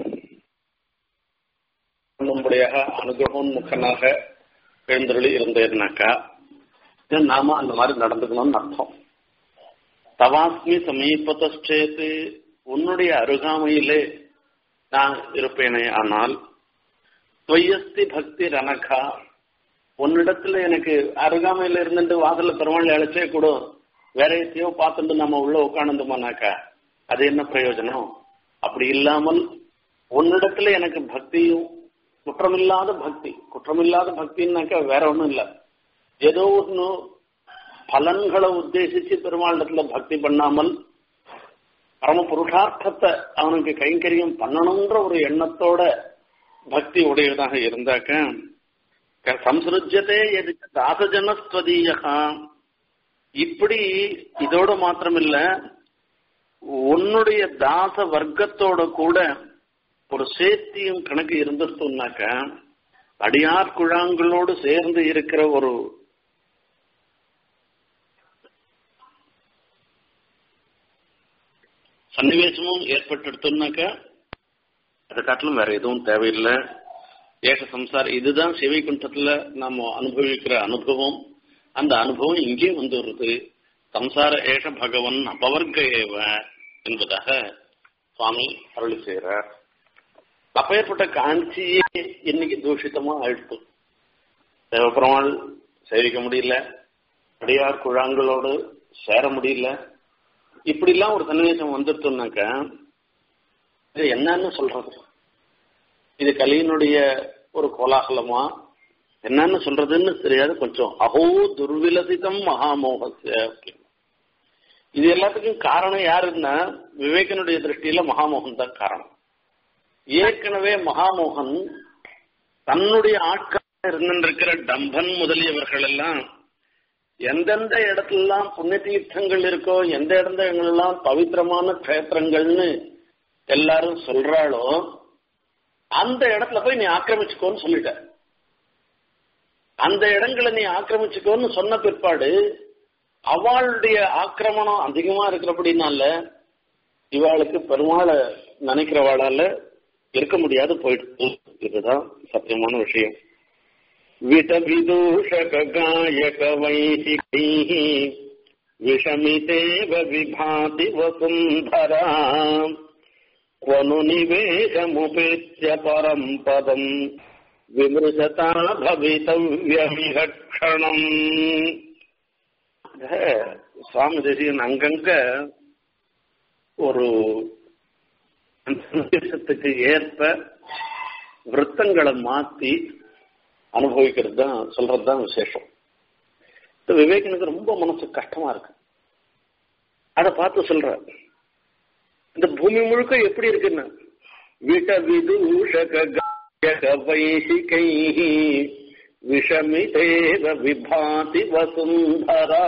நம்முடையாக அனுகிரகோன்முகனாக எழுந்தருளி இருந்தேன்னாக்கா நாம அந்த மாதிரி நடந்துக்கணும்னு அர்த்தம் தவாஸ்மி சமீபத்தேத்து உன்னுடைய அருகாமையிலே நான் இருப்பேனே ஆனால் துவயஸ்தி பக்தி ரணகா உன்னிடத்துல எனக்கு அருகாமையில இருந்துட்டு வாசல்ல பெருமாள் அழைச்சே கூட வேற எத்தையோ பார்த்துட்டு நம்ம உள்ள உட்காந்துமானாக்கா அது என்ன பிரயோஜனம் அப்படி இல்லாமல் உன்னிடத்துல எனக்கு பக்தியும் குற்றமில்லாத பக்தி குற்றமில்லாத பக்தின்னாக்கா வேற ஒண்ணும் இல்ல ஏதோ ஒண்ணு பலன்களை உத்தேசிச்சு பெருமாளிடத்துல பக்தி பண்ணாமல் பரம புருஷார்த்தத்தை அவனுக்கு கைங்கரியம் பண்ணணுன்ற ஒரு எண்ணத்தோட பக்தி உடையதாக இருந்தாக்க சம்சிருஜ்யத்தே எதுக்கு தாசஜனஸ்வதீயகா இப்படி இதோட மாத்திரமில்ல உன்னுடைய தாச வர்க்கத்தோட கூட ஒரு சேத்தியும் கணக்கு இருந்துட்டுனாக்க அடியார் குழாங்களோடு சேர்ந்து இருக்கிற ஒரு சன்னிவேசமும் ஏற்பட்டுடுத்துனாக்கா அதை காட்டிலும் வேற எதுவும் தேவையில்லை ஏக சம்சாரம் இதுதான் சிவைகுண்டத்துல நாம அனுபவிக்கிற அனுபவம் அந்த அனுபவம் இங்கே வந்து வருது சம்சார ஏஷ பகவன் அபவர்க்க ஏவ என்பதாக சுவாமி அருளி செய்கிறார் அப்பேற்பட்ட காஞ்சியே இன்னைக்கு தூஷிதமா ஆயிடுத்து தேவபெருமாள் சேவிக்க முடியல அடியார் குழாங்களோடு சேர முடியல இப்படிலாம் ஒரு சன்னிவேசம் வந்துட்டோம்னாக்க இது என்னன்னு சொல்றது இது கலியினுடைய ஒரு கோலாகலமா என்னன்னு சொல்றதுன்னு தெரியாது கொஞ்சம் அஹோ துர்விலசிதம் மகாமோகசிய அப்படின்னு இது எல்லாத்துக்கும் காரணம் யாருன்னா விவேகனுடைய திருஷ்டியில மகாமோகன் தான் காரணம் ஏற்கனவே மகாமோகன் தன்னுடைய ஆட்கள் இருந்திருக்கிற டம்பன் முதலியவர்கள் எல்லாம் எந்தெந்த இடத்துலலாம் புண்ணிய தீர்த்தங்கள் இருக்கோ எந்த இடங்கள்லாம் பவித்திரமான கஷேத்திரங்கள்னு எல்லாரும் சொல்றாளோ அந்த இடத்துல போய் நீ ஆக்கிரமிச்சுக்கோன்னு சொல்லிட்ட அந்த இடங்களை நீ ஆக்கிரமிச்சுக்கோன்னு சொன்ன பிற்பாடு அவளுடைய ஆக்கிரமணம் அதிகமா இருக்கிறபடினால இவாளுக்கு பெருமாளை நினைக்கிறவாளால இருக்க முடியாது போயிட்டு இதுதான் சத்தியமான விஷயம் விதவிதூஷக காயக வைசிகைः விஷமிதேவ விபாதி வசுந்தரா क्वनु निवेशमुपेत्य परम् पदम् விமிருசதா பவித்தவ்யமிகணம் சுவாமி தேசியன் அங்கங்க ஒரு சந்தேசத்துக்கு ஏற்ப விருத்தங்களை மாத்தி அனுபவிக்கிறது தான் சொல்றது தான் விசேஷம் விவேகனுக்கு ரொம்ப மனசு கஷ்டமா இருக்கு அதை பார்த்து சொல்ற இந்த பூமி முழுக்க எப்படி இருக்குன்னு விட விதூஷக வைசிகை விஷமிதேவ விபாதி வசுந்தரா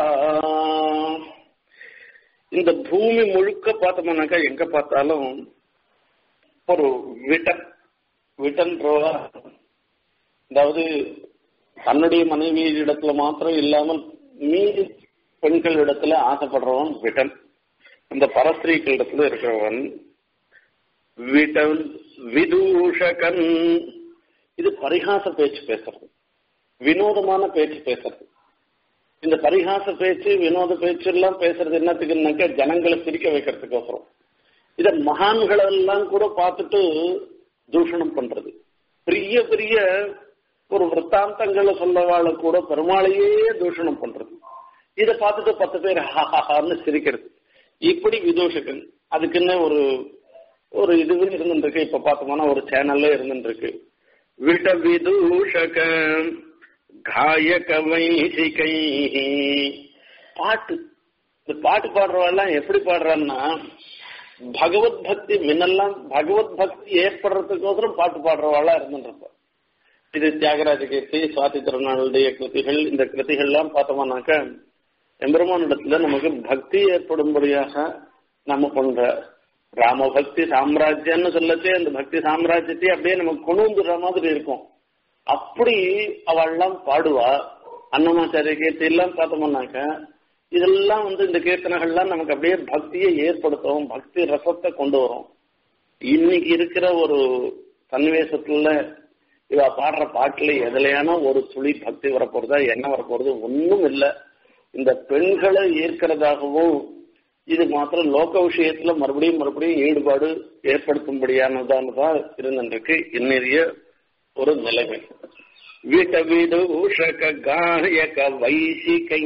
இந்த பூமி முழுக்க பார்த்தோம்னாக்கா எங்க பார்த்தாலும் ஒரு விட்டன் விட்டன்றவா அதாவது தன்னுடைய மனைவி இடத்துல மாத்திரம் இல்லாமல் மீதி பெண்கள் இடத்துல ஆசைப்படுறவன் விட்டன் அந்த பரஸ்திரீக்கள் இடத்துல இருக்கிறவன் விட்டன் விதூஷகன் இது பரிகாச பேச்சு பேசுறது வினோதமான பேச்சு பேசுறது இந்த பரிகாச பேச்சு வினோத பேச்சு எல்லாம் பேசுறது என்னத்துக்குனாக்க ஜனங்களை சிரிக்க வைக்கிறதுக்கோசரம் இத மகான்கள் எல்லாம் கூட பார்த்துட்டு தூஷணம் பண்றது பெரிய பெரிய ஒரு விற்த்தாந்தங்களை சொல்லவாழ கூட பெருமாளையே தூஷணம் பண்றது இதை பார்த்துட்டு பத்து பேர் ஹாஹான்னு சிரிக்கிறது இப்படி விதூஷகன் அதுக்குன்னு ஒரு ஒரு இதுவே இருந்துருக்கு இப்ப பார்த்தோம்னா ஒரு சேனல்ல இருந்துருக்கு விட விதூஷக காயக வைசிகை பாட்டு இந்த பாட்டு பாடுறவெல்லாம் எப்படி பாடுறான்னா பகவத் பக்தி முன்னெல்லாம் பகவத் பக்தி ஏற்படுறதுக்கோசரம் பாட்டு பாடுறவாளா இருந்துருப்ப இது தியாகராஜ கீர்த்தி சுவாதி திருநாளுடைய கிருதிகள் இந்த கிருதிகள்லாம் பார்த்தோம்னாக்க எம்பெருமானிடத்துல நமக்கு பக்தி ஏற்படும்படியாக நம்ம பண்ற ராம பக்தி சாம்ராஜ்யம்னு சொல்லச்சே அந்த பக்தி சாம்ராஜ்யத்தை அப்படியே நமக்கு கொண்டு வந்துடுற மாதிரி இருக்கும் அப்படி அவள்லாம் பாடுவா அன்னமாச்சாரிய கீர்த்தி எல்லாம் பார்த்தோம்னாக்க இதெல்லாம் வந்து இந்த கீர்த்தனைகள்லாம் நமக்கு அப்படியே பக்தியை ஏற்படுத்தும் பக்தி ரசத்தை கொண்டு வரும் இன்னைக்கு இருக்கிற ஒரு சன்னிவேசத்துல இவ பாடுற பாட்டுல எதுலையான ஒரு துளி பக்தி வரப்போறதா என்ன வரப்போறது ஒன்றும் இல்லை இந்த பெண்களை ஏற்கிறதாகவும் இது மாத்திரம் லோக விஷயத்துல மறுபடியும் மறுபடியும் ஈடுபாடு ஏற்படுத்தும்படியானதானதான் இருந்திருக்கு இன்னெறிய ஒரு நிலைமை வீட்ட வீடு உஷக காயக வைசிகை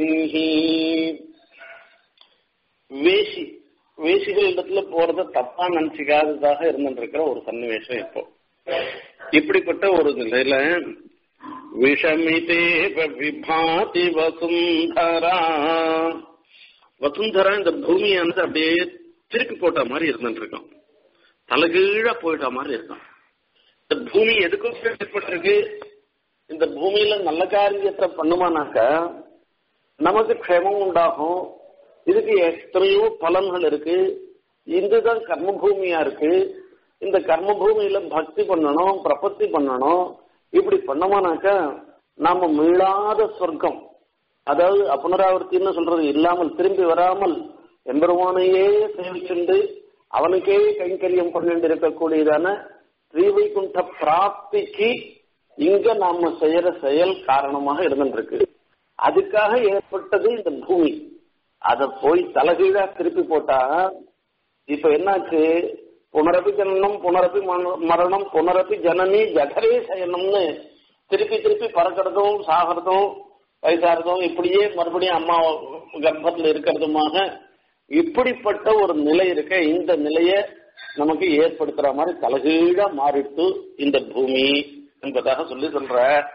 வேசி வேசிகள் இடத்துல போறத தப்பா நினைச்சுக்காததாக இருந்துருக்கிற ஒரு சன்னிவேசம் இப்போ இப்படிப்பட்ட ஒரு நிலையில விஷமிதே விபாதி வசுந்தரா வசுந்தரா இந்த பூமியானது அப்படியே திருப்பி போட்ட மாதிரி இருந்துட்டு இருக்கோம் தலைகீழா போயிட்ட மாதிரி இருக்கும் இந்த பூமி எதுக்கும் ஏற்பட்டிருக்கு இந்த பூமியில நல்ல காரியத்தை பண்ணுமானாக்க நமக்கு க்ஷேமம் உண்டாகும் இதுக்கு எத்தனையோ பலன்கள் இருக்கு இதுதான் கர்ம பூமியா இருக்கு இந்த கர்ம பூமியில பக்தி பண்ணணும் பிரபத்தி பண்ணணும் இப்படி பண்ணோமானாக்க நாம மீளாத சொர்க்கம் அதாவது அப்புனராவர்த்தின்னு சொல்றது இல்லாமல் திரும்பி வராமல் எம்பெருமானையே சேவிச்சுண்டு அவனுக்கே கைங்கரியம் பண்ணிட்டு இருக்கக்கூடியதான ஸ்ரீவைகுண்ட பிராப்திக்கு இங்க நாம செய்யற செயல் காரணமாக இருந்துருக்கு அதுக்காக ஏற்பட்டது இந்த பூமி அத போய் தலகீழா திருப்பி போட்டா இப்ப என்னாச்சு புனரப்பி ஜனனம் புனரப்பி மரணம் புனரப்பி ஜனனி ஜடரே சயனம்னு திருப்பி திருப்பி பறக்கிறதும் சாகிறதும் வயசாகிறதும் இப்படியே மறுபடியும் அம்மா கர்ப்பத்தில் இருக்கிறதுமாக இப்படிப்பட்ட ஒரு நிலை இருக்க இந்த நிலைய நமக்கு ஏற்படுத்துற மாதிரி தலகீழா மாறிட்டு இந்த பூமி என்பதாக சொல்லி சொல்ற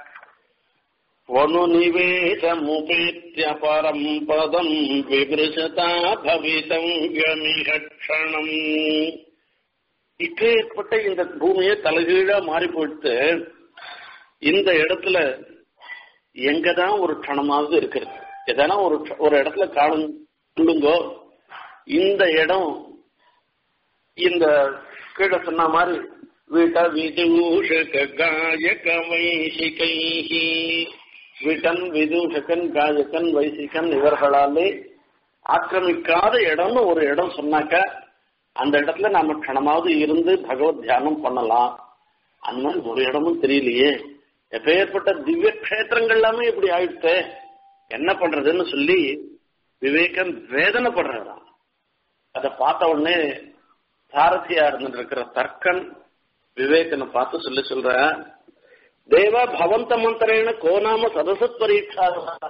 ஒனுநிவேசமுபேத்திய பரம் பதம் விபிருஷதா பவிதம் க்ஷணம் ஏற்பட்ட இந்த பூமியை தலைகீழா மாறி போயிட்டு இந்த இடத்துல எங்கதான் ஒரு க்ஷணமாவது இருக்கிறது எதனா ஒரு ஒரு இடத்துல காணும் சொல்லுங்கோ இந்த இடம் இந்த கீழே சொன்ன மாதிரி வீட்ட விதூஷக காயக வைசிகைஹி வீட்டன் விதூஷகன் காயகன் வைசிகன் இவர்களாலே ஆக்கிரமிக்காத இடம்னு ஒரு இடம் சொன்னாக்க அந்த இடத்துல நாம க்ஷணமாவது இருந்து பகவத் தியானம் பண்ணலாம் அந்த மாதிரி ஒரு இடமும் தெரியலையே எப்பேற்பட்ட திவ்ய கஷேத்திரங்கள் எல்லாமே இப்படி ஆயிடுச்சு என்ன பண்றதுன்னு சொல்லி விவேகன் வேதனைப்படுறாராம் அதை பார்த்த உடனே சாரதியா இருந்துட்டு இருக்கிற தர்க்கன் விவேகனை பார்த்து சொல்லி சொல்ற தேவ பவந்த மந்திரேன கோநாம சதசத் பரீட்சா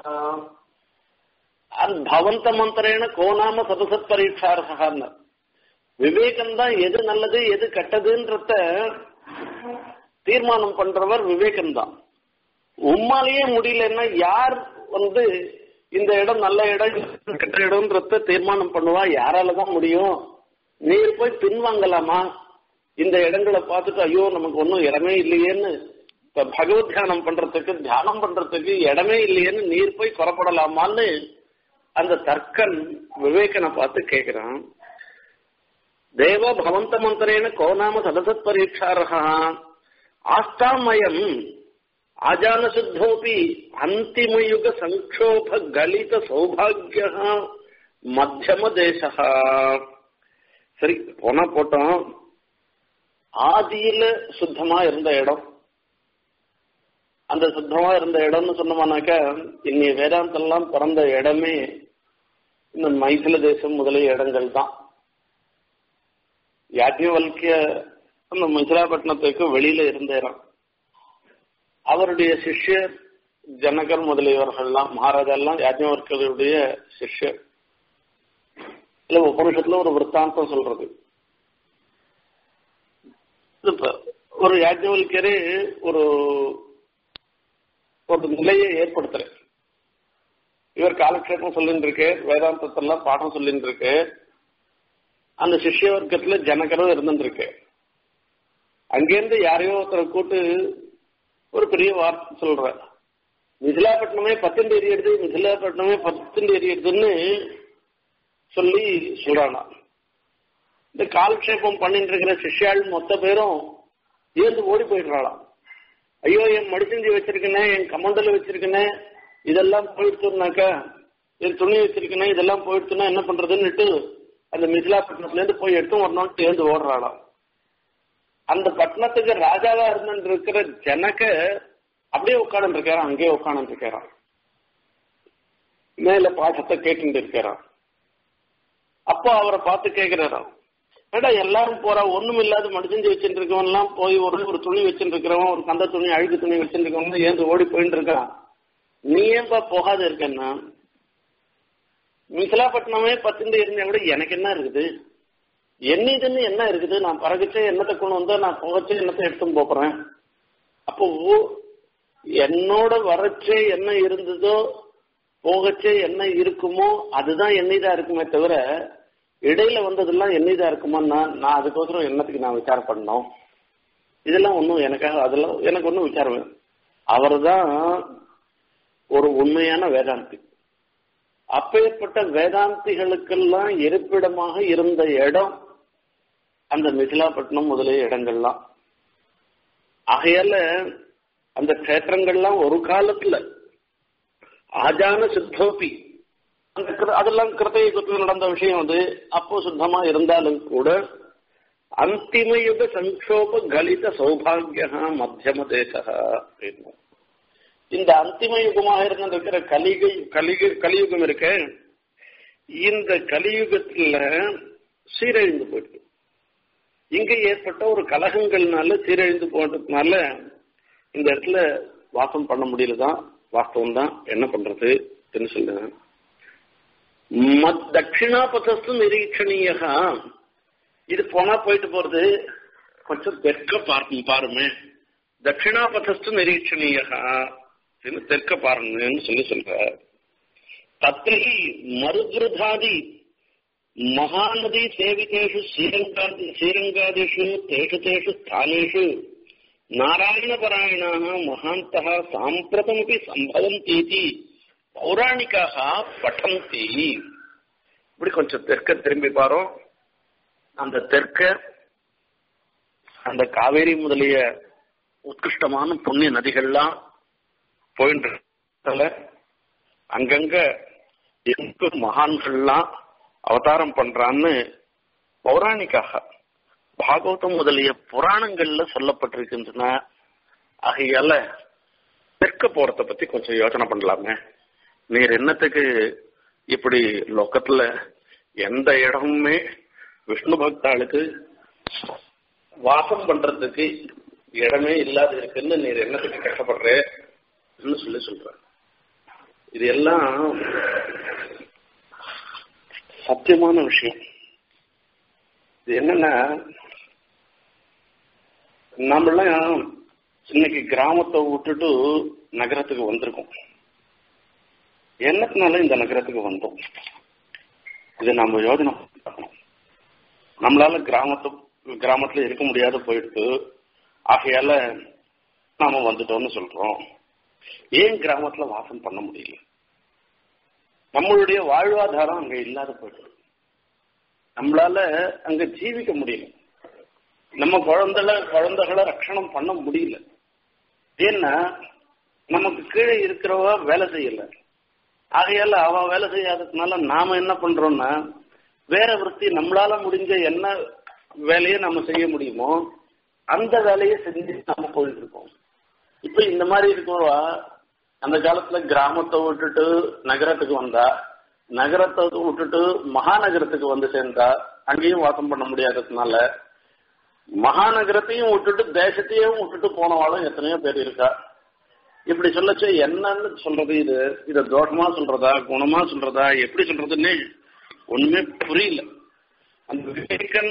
பவந்த மந்திரேன கோநாம சதசத் பரீட்சார்ஹான்னு விவேகம் தான் எது நல்லது எது கெட்டதுன்றத தீர்மானம் பண்றவர் விவேகம் தான் உம்மாலேயே முடியலன்னா யார் வந்து இந்த இடம் நல்ல இடம் கெட்ட இடம்ன்றத தீர்மானம் பண்ணுவா யாரால தான் முடியும் நீர் போய் பின்வாங்கலாமா இந்த இடங்களை பார்த்துட்டு ஐயோ நமக்கு ஒன்றும் இடமே இல்லையேன்னு இப்ப பகவத் தியானம் பண்றதுக்கு தியானம் பண்றதுக்கு இடமே இல்லையேன்னு நீர் போய் குறப்படலாமான்னு அந்த தர்க்கன் விவேகனை பார்த்து கேட்கிறான் தேவ பவந்த மந்திரேன கோநாம சதசத் பரீட்சாரா ஆஸ்தாமயம் ஆஜான சித்தோபி அந்திமயுக சங்கோப கலித சௌபாகிய மத்தியம தேசா சரி போனா போட்டோம் ஆதியில சுத்தமா இருந்த இடம் அந்த சுத்தமா இருந்த இடம்னு சொன்னோம்னாக்க இன்னைய வேதாந்தெல்லாம் பிறந்த இடமே இந்த மைசில தேசம் முதலிய இடங்கள் தான் யாஜ்யவல்கிய அந்த மிசிலாப்பட்டினத்துக்கு வெளியில இருந்த இடம் அவருடைய சிஷ்யர் ஜனகர் முதலியவர்கள்லாம் மகாராஜா எல்லாம் யாஜ்யவர்க்கருடைய சிஷ்யர் இல்ல உபனிஷத்துல ஒரு விற்த்தாந்தம் சொல்றது இப்ப ஒரு யாஜ்யவல்கரே ஒரு ஒரு நிலையை ஏற்படுத்துற இவர் காலக்ஷேபம் சொல்லிட்டு இருக்கு வேதாந்தத்தெல்லாம் பாடம் சொல்லிட்டு இருக்கு அந்த சிஷ்ய வர்க்கத்துல ஜனகரும் இருந்துருக்கு அங்கேருந்து யாரையோ ஒருத்தரை கூட்டு ஒரு பெரிய வார்த்தை சொல்ற மிதிலாப்பட்டினமே பத்துண்டு எரியடுது மிதிலாப்பட்டினமே பத்துண்டு எரியடுதுன்னு சொல்லி சொல்றானா இந்த காலக்ஷேபம் பண்ணிட்டு இருக்கிற சிஷ்யாள் மொத்த பேரும் ஏந்து ஓடி போயிடுறாளாம் ஐயோ என் மடிச்சஞ்சி வச்சிருக்கேனே என் கமண்டல வச்சிருக்கேனே இதெல்லாம் போயிடுச்சுனாக்கா என் துணி வச்சிருக்கேனே இதெல்லாம் போயிடுச்சுன்னா என்ன பண்றதுன்னுட்டு அந்த மிதிலாப்பட்டினத்துல இருந்து போய் எடுத்து வரணும்னு ஏந்து ஓடுறாளாம் அந்த பட்டணத்துக்கு ராஜாவா இருந்துட்டு இருக்கிற ஜனக அப்படியே உட்காந்து இருக்காராம் அங்கேயே உட்காந்து இருக்காராம் மேல பாசத்தை கேட்டுட்டு இருக்கிறான் அப்போ அவரை பார்த்து கேட்கிறாராம் ஏடா எல்லாரும் போறா ஒண்ணும் இல்லாத மடிஞ்சு வச்சுட்டு இருக்கவன் எல்லாம் போய் ஒரு ஒரு துணி வச்சுட்டு இருக்கிறவன் ஒரு கந்த துணி அழுக்கு துணி வச்சுட்டு இருக்கவன் ஏந்து ஓடி போயிட்டு இருக்கான் நீ ஏன்பா போகாத இருக்கன்னா மிசிலாப்பட்டினமே பத்துந்து இருந்தா கூட எனக்கு என்ன இருக்குது என்னதுன்னு என்ன இருக்குது நான் பறகுச்சே என்னத்தை கொண்டு வந்தா நான் போகச்சே என்னத்தை எடுத்துன்னு போறேன் அப்போ என்னோட வரச்சே என்ன இருந்ததோ போகச்சே என்ன இருக்குமோ அதுதான் என்னைதான் இருக்குமே தவிர இடையில வந்ததெல்லாம் என்னைதான் இருக்குமான்னா நான் அதுக்கோசரம் என்னத்துக்கு நான் விசாரம் பண்ணோம் இதெல்லாம் ஒன்றும் எனக்காக அதெல்லாம் எனக்கு ஒன்றும் விசாரம் அவர் தான் ஒரு உண்மையான வேதாந்தி அப்பேற்பட்ட வேதாந்திகளுக்கெல்லாம் இருப்பிடமாக இருந்த இடம் அந்த மிதிலாப்பட்டினம் முதலிய இடங்கள்லாம் ஆகையால அந்த கஷேத்திரங்கள்லாம் ஒரு காலத்துல ஆஜான சித்தோப்பி அந்த அதெல்லாம் கிருத்த யுகத்தில் நடந்த விஷயம் அது அப்போ சுத்தமா இருந்தாலும் கூட அந்திம யுக சங்கோப கலித சௌபாகிய மத்தியம தேச அப்படின்னு இந்த அந்திம யுகமாக இருந்திருக்கிற கலிகை கலிக கலியுகம் இருக்க இந்த கலியுகத்துல சீரழிந்து போயிட்டு இங்க ஏற்பட்ட ஒரு கலகங்கள்னால சீரழிந்து போனதுனால இந்த இடத்துல வாசம் பண்ண முடியலதான் வாஸ்தவம் தான் என்ன பண்றது சொல்லுங்க தட்சிணாபதஸ்து நிரீட்சணீயா இது போனா போயிட்டு போறது கொஞ்சம் தெற்க பார்க்கும் பாருமே தட்சிணாபதஸ்து நிரீட்சணீயா அப்படின்னு தெற்க பாருங்கன்னு சொல்லி சொல்ற தத்ரி மருகிருதாதி மகாநதி சேவிதேஷு ஸ்ரீரங்காதி ஸ்ரீரங்காதிஷு தேஷு தேஷு ஸ்தானேஷு நாராயணபராயணாக மகாந்தः சாம்பிரதமபி சம்பவந்தீதி பௌராணிக்காக பட்டந்தி இப்படி கொஞ்சம் தெற்க திரும்பி பாரோம் அந்த தெற்க அந்த காவேரி முதலிய உத்கிருஷ்டமான புண்ணிய நதிகள்லாம் போயிட்டு அங்கங்க எங்க மகான்கள்லாம் அவதாரம் பண்றான்னு பௌராணிக்காக பாகவதம் முதலிய புராணங்கள்ல சொல்லப்பட்டிருக்கின்றன ஆகையால தெற்க போறத பத்தி கொஞ்சம் யோசனை பண்ணலாமே நீர் என்னத்துக்கு இப்படி லோக்கத்துல எந்த இடமுமே விஷ்ணு பக்தாளுக்கு வாசம் பண்றதுக்கு இடமே இல்லாத இருக்குன்னு நீர் என்னத்துக்கு கஷ்டப்படுறேன்னு சொல்லி சொல்ற இது எல்லாம் சத்தியமான விஷயம் இது என்னன்னா நம்மளாம் இன்னைக்கு கிராமத்தை விட்டுட்டு நகரத்துக்கு வந்திருக்கோம் என்னத்தினால இந்த நகரத்துக்கு வந்தோம் இதை நம்ம யோஜனை பண்ணணும் நம்மளால கிராமத்து கிராமத்துல இருக்க முடியாத போயிட்டு ஆகையால நாம வந்துட்டோம்னு சொல்றோம் ஏன் கிராமத்துல வாசம் பண்ண முடியல நம்மளுடைய வாழ்வாதாரம் அங்க இல்லாத போயிட்டு நம்மளால அங்க ஜீவிக்க முடியல நம்ம குழந்தைல குழந்தைகளை ரட்சணம் பண்ண முடியல ஏன்னா நமக்கு கீழே இருக்கிறவ வேலை செய்யல ஆகையால அவ வேலை செய்யாததுனால நாம என்ன பண்றோம்னா வேற விற்பி நம்மளால முடிஞ்ச என்ன வேலையை நம்ம செய்ய முடியுமோ அந்த வேலையை செஞ்சு நம்ம போயிட்டு இருக்கோம் இப்ப இந்த மாதிரி இருக்கிறவா அந்த காலத்துல கிராமத்தை விட்டுட்டு நகரத்துக்கு வந்தா நகரத்தை விட்டுட்டு மகாநகரத்துக்கு வந்து சேர்ந்தா அங்கேயும் வாசம் பண்ண முடியாததுனால மகாநகரத்தையும் விட்டுட்டு தேசத்தையும் விட்டுட்டு போனவாளும் எத்தனையோ பேர் இருக்கா இப்படி சொல்லச்சு என்னன்னு சொல்றது இது இத தோஷமா சொல்றதா குணமா சொல்றதா எப்படி சொல்றதுன்னு ஒண்ணுமே புரியல அந்த விவேகன்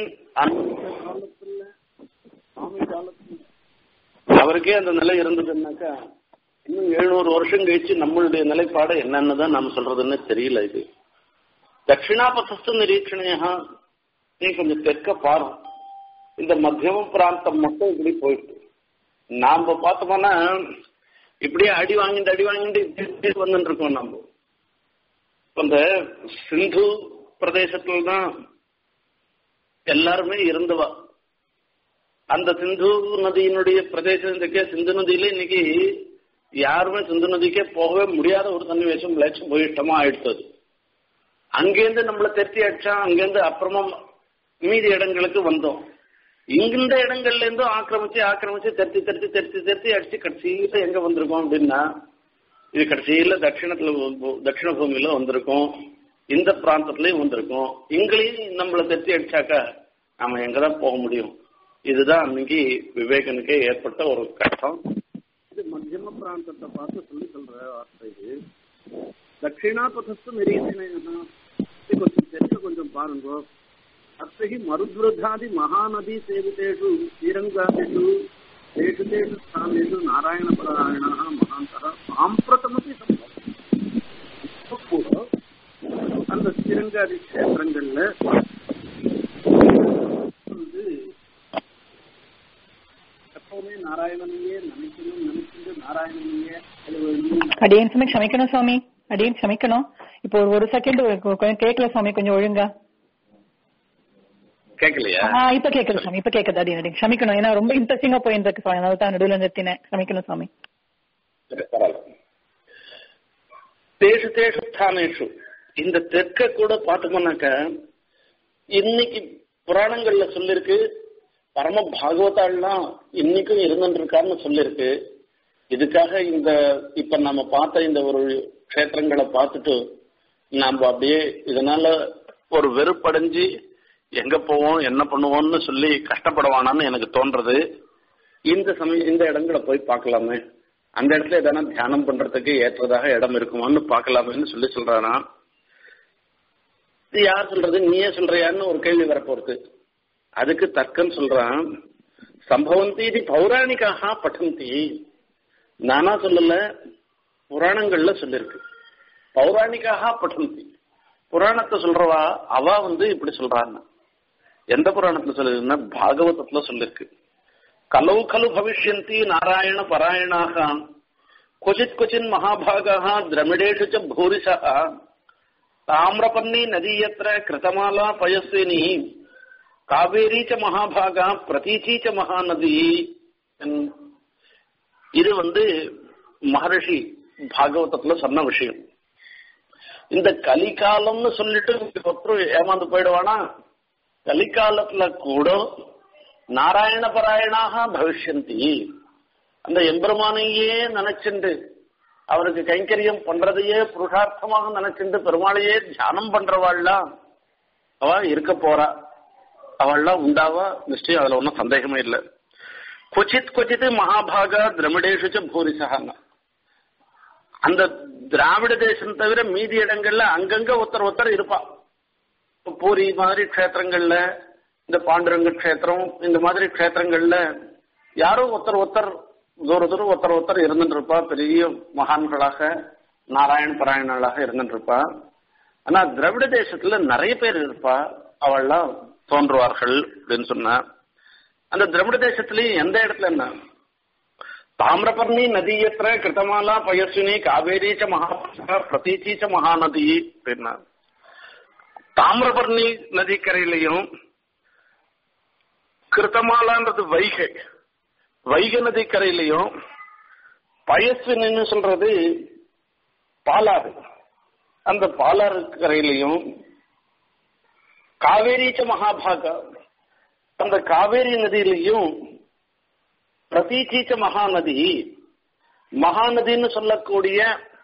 அவருக்கே அந்த நிலை இருந்ததுன்னாக்கா இன்னும் எழுநூறு வருஷம் கழிச்சு நம்மளுடைய நிலைப்பாடு என்னன்னு தான் நாம சொல்றதுன்னு தெரியல இது தட்சிணாபதஸ்து நிரீட்சணையா நீ கொஞ்சம் தெற்க பாரு இந்த மத்தியம பிராந்தம் மட்டும் இப்படி போயிட்டு நாம பார்த்தோம்னா இப்படியே அடி வாங்கிட்டு அடி வாங்கிட்டு வந்துட்டு இருக்கோம் நம்ம இந்த சிந்து பிரதேசத்துல தான் எல்லாருமே இருந்தவா அந்த சிந்து நதியினுடைய பிரதேசம் இருக்கே சிந்து நதியில இன்னைக்கு யாருமே சிந்து நதிக்கே போகவே முடியாத ஒரு சன்னிவேசம் லட்சம் போயிட்டமா ஆயிடுத்தது அங்கேருந்து நம்மள தெத்தி அடிச்சா அங்கேருந்து அப்புறமா மீதி இடங்களுக்கு வந்தோம் இங்கிருந்த இடங்கள்ல இருந்தும் ஆக்கிரமிச்சு ஆக்கிரமிச்சு தெத்தி தெத்தி தெத்தி தெத்தி அடிச்சு கடைசியில எங்க வந்திருக்கோம் அப்படின்னா இது கடைசியில தட்சிணத்துல தட்சிண பூமியில வந்திருக்கோம் இந்த பிராந்தத்திலயும் வந்திருக்கோம் இங்களையும் நம்மள தெத்தி அடிச்சாக்கா நாம எங்கதான் போக முடியும் இதுதான் அன்னைக்கு விவேகனுக்கே ஏற்பட்ட ஒரு கஷ்டம் இது மத்தியம பிராந்தத்தை பார்த்து சொல்லி சொல்ற வார்த்தை இது தட்சிணாபதஸ்து நிரீட்சணா கொஞ்சம் தெற்க கொஞ்சம் பாருங்க அத்தகி மருத்வதாதி மகாநதி சேவிதேஷு ஸ்ரீரங்காதிஷு தேஷு தேஷு ஸ்தானேஷு நாராயணபராயணாக மகாந்தः சாம்பிரதமபி இப்போ கூட அந்த ஸ்ரீரங்காதி கஷேத்திரங்கள்ல வந்து எப்பவுமே நாராயணனையே நினைக்கணும் நினைச்சுட்டு நாராயணனையே அடியேன் சுமி க்ஷமிக்கணும் சுவாமி அடியேன் க்ஷமிக்கணும் இப்போ ஒரு ஒரு செகண்ட் கொஞ்சம் கேட்கல சுவாமி கொஞ்சம் ஒழுங்கா கேட்கலையா ஆ இப்ப கேக்குது சுவாமி இப்ப கேக்குது அடியேன் அடியேன் க்ஷமிக்கணும் ஏன்னா ரொம்ப இன்ட்ரெஸ்டிங்கா போயிட்டு இருக்கு சுவாமி அதனால தான் நடுவில் நிறுத்தினேன் க்ஷமிக்கணும் சுவாமி தேசு தேசு ஸ்தானேஷு இந்த தெற்க கூட பார்த்தோம்னாக்க இன்னைக்கு புராணங்கள்ல சொல்லிருக்கு பரம பாகவதாள்லாம் இன்னைக்கும் இருந்துட்டு இருக்காருன்னு சொல்லிருக்கு இதுக்காக இந்த இப்ப நம்ம பார்த்த இந்த ஒரு க்ஷேத்திரங்களை பார்த்துட்டு நாம அப்படியே இதனால ஒரு வெறுப்படைஞ்சு எங்க போவோம் என்ன பண்ணுவோம்னு சொல்லி கஷ்டப்படுவானான்னு எனக்கு தோன்றது இந்த சமயம் இந்த இடங்களை போய் பார்க்கலாமே அந்த இடத்துல எதனா தியானம் பண்றதுக்கு ஏற்றதாக இடம் இருக்குமான்னு பார்க்கலாமேன்னு சொல்லி சொல்றானா இது யார் சொல்றது நீயே சொல்றியான்னு ஒரு கேள்வி வரப்போறது அதுக்கு தர்க்கம் சொல்றான் சம்பவந்தி இது பௌராணிக்காக பட்டந்தி நானா சொல்லல புராணங்கள்ல சொல்லிருக்கு பௌராணிக்காக பட்டந்தி புராணத்தை சொல்றவா அவ வந்து இப்படி சொல்றான்னு எந்த புராணத்துல சொல்லிருக்குன்னா பாகவதத்துல சொல்லிருக்கு கலவு கலு பவிஷ்யந்தி நாராயண பராயணாக क्वचित् क्वचिन् महाभागाः द्रमिडेषु च भूरिशः ताम्रपन्नी नदी यत्र कृतमाला पयस्विनी காவேரி ச மகாபாகா பிரதீச்சி ச மகாநதி இது வந்து மகர்ஷி பாகவதத்துல சொன்ன விஷயம் இந்த கலிகாலம்னு சொல்லிட்டு ஒருத்தர் ஏமாந்து போயிடுவானா கலிகாலத்துல கூட நாராயண பராயணாக பவிஷ்யந்தி அந்த எம்பெருமானையே நினைச்சுண்டு அவருக்கு கைங்கரியம் பண்றதையே புருஷார்த்தமாக நினைச்சுண்டு பெருமாளையே தியானம் பண்றவாள்லாம் அவ இருக்க போறா அவள்லாம் உண்டாவா நிச்சயம் அதுல ஒன்றும் சந்தேகமே இல்லை கொச்சித் கொச்சித் மகாபாகா திரமிடேஷு பூரிசகாங்க அந்த திராவிட தேசம் தவிர மீதி இடங்கள்ல அங்கங்க ஒருத்தர் ஒருத்தர் இருப்பா பூரி மாதிரி க்ஷேத்திரங்கள்ல இந்த பாண்டுரங்க க்ஷேத்திரம் இந்த மாதிரி க்ஷேத்திரங்கள்ல யாரோ ஒருத்தர் ஒருத்தர் தூர தூரம் ஒருத்தர் ஒருத்தர் இருந்துட்டு இருப்பா பெரிய மகான்களாக நாராயண பராயணர்களாக இருந்துட்டு இருப்பா ஆனா திராவிட தேசத்துல நிறைய பேர் இருப்பா அவள்லாம் தோன்றுவார்கள் அப்படின்னு சொன்னா அந்த திராவிட தேசத்திலயும் எந்த இடத்துல என்ன தாமிரபர்ணி நதியத்திர கிருத்தமாலா பயஸ்வினி காவேரி ச மகா பிரதீச்சி ச மகாநதி அப்படின்னா தாமிரபர்ணி நதிக்கரையிலையும் கிருத்தமாலான்றது வைகை வைகை நதி கரையிலையும் பயஸ்வினின்னு சொல்றது பாலாறு அந்த பாலாறு கரையிலையும் காவேரிச்ச மகாபாகா அந்த காவேரி நதியிலையும் பிரதீச்சீச்ச மகாநதி மகாநதின்னு சொல்லக்கூடிய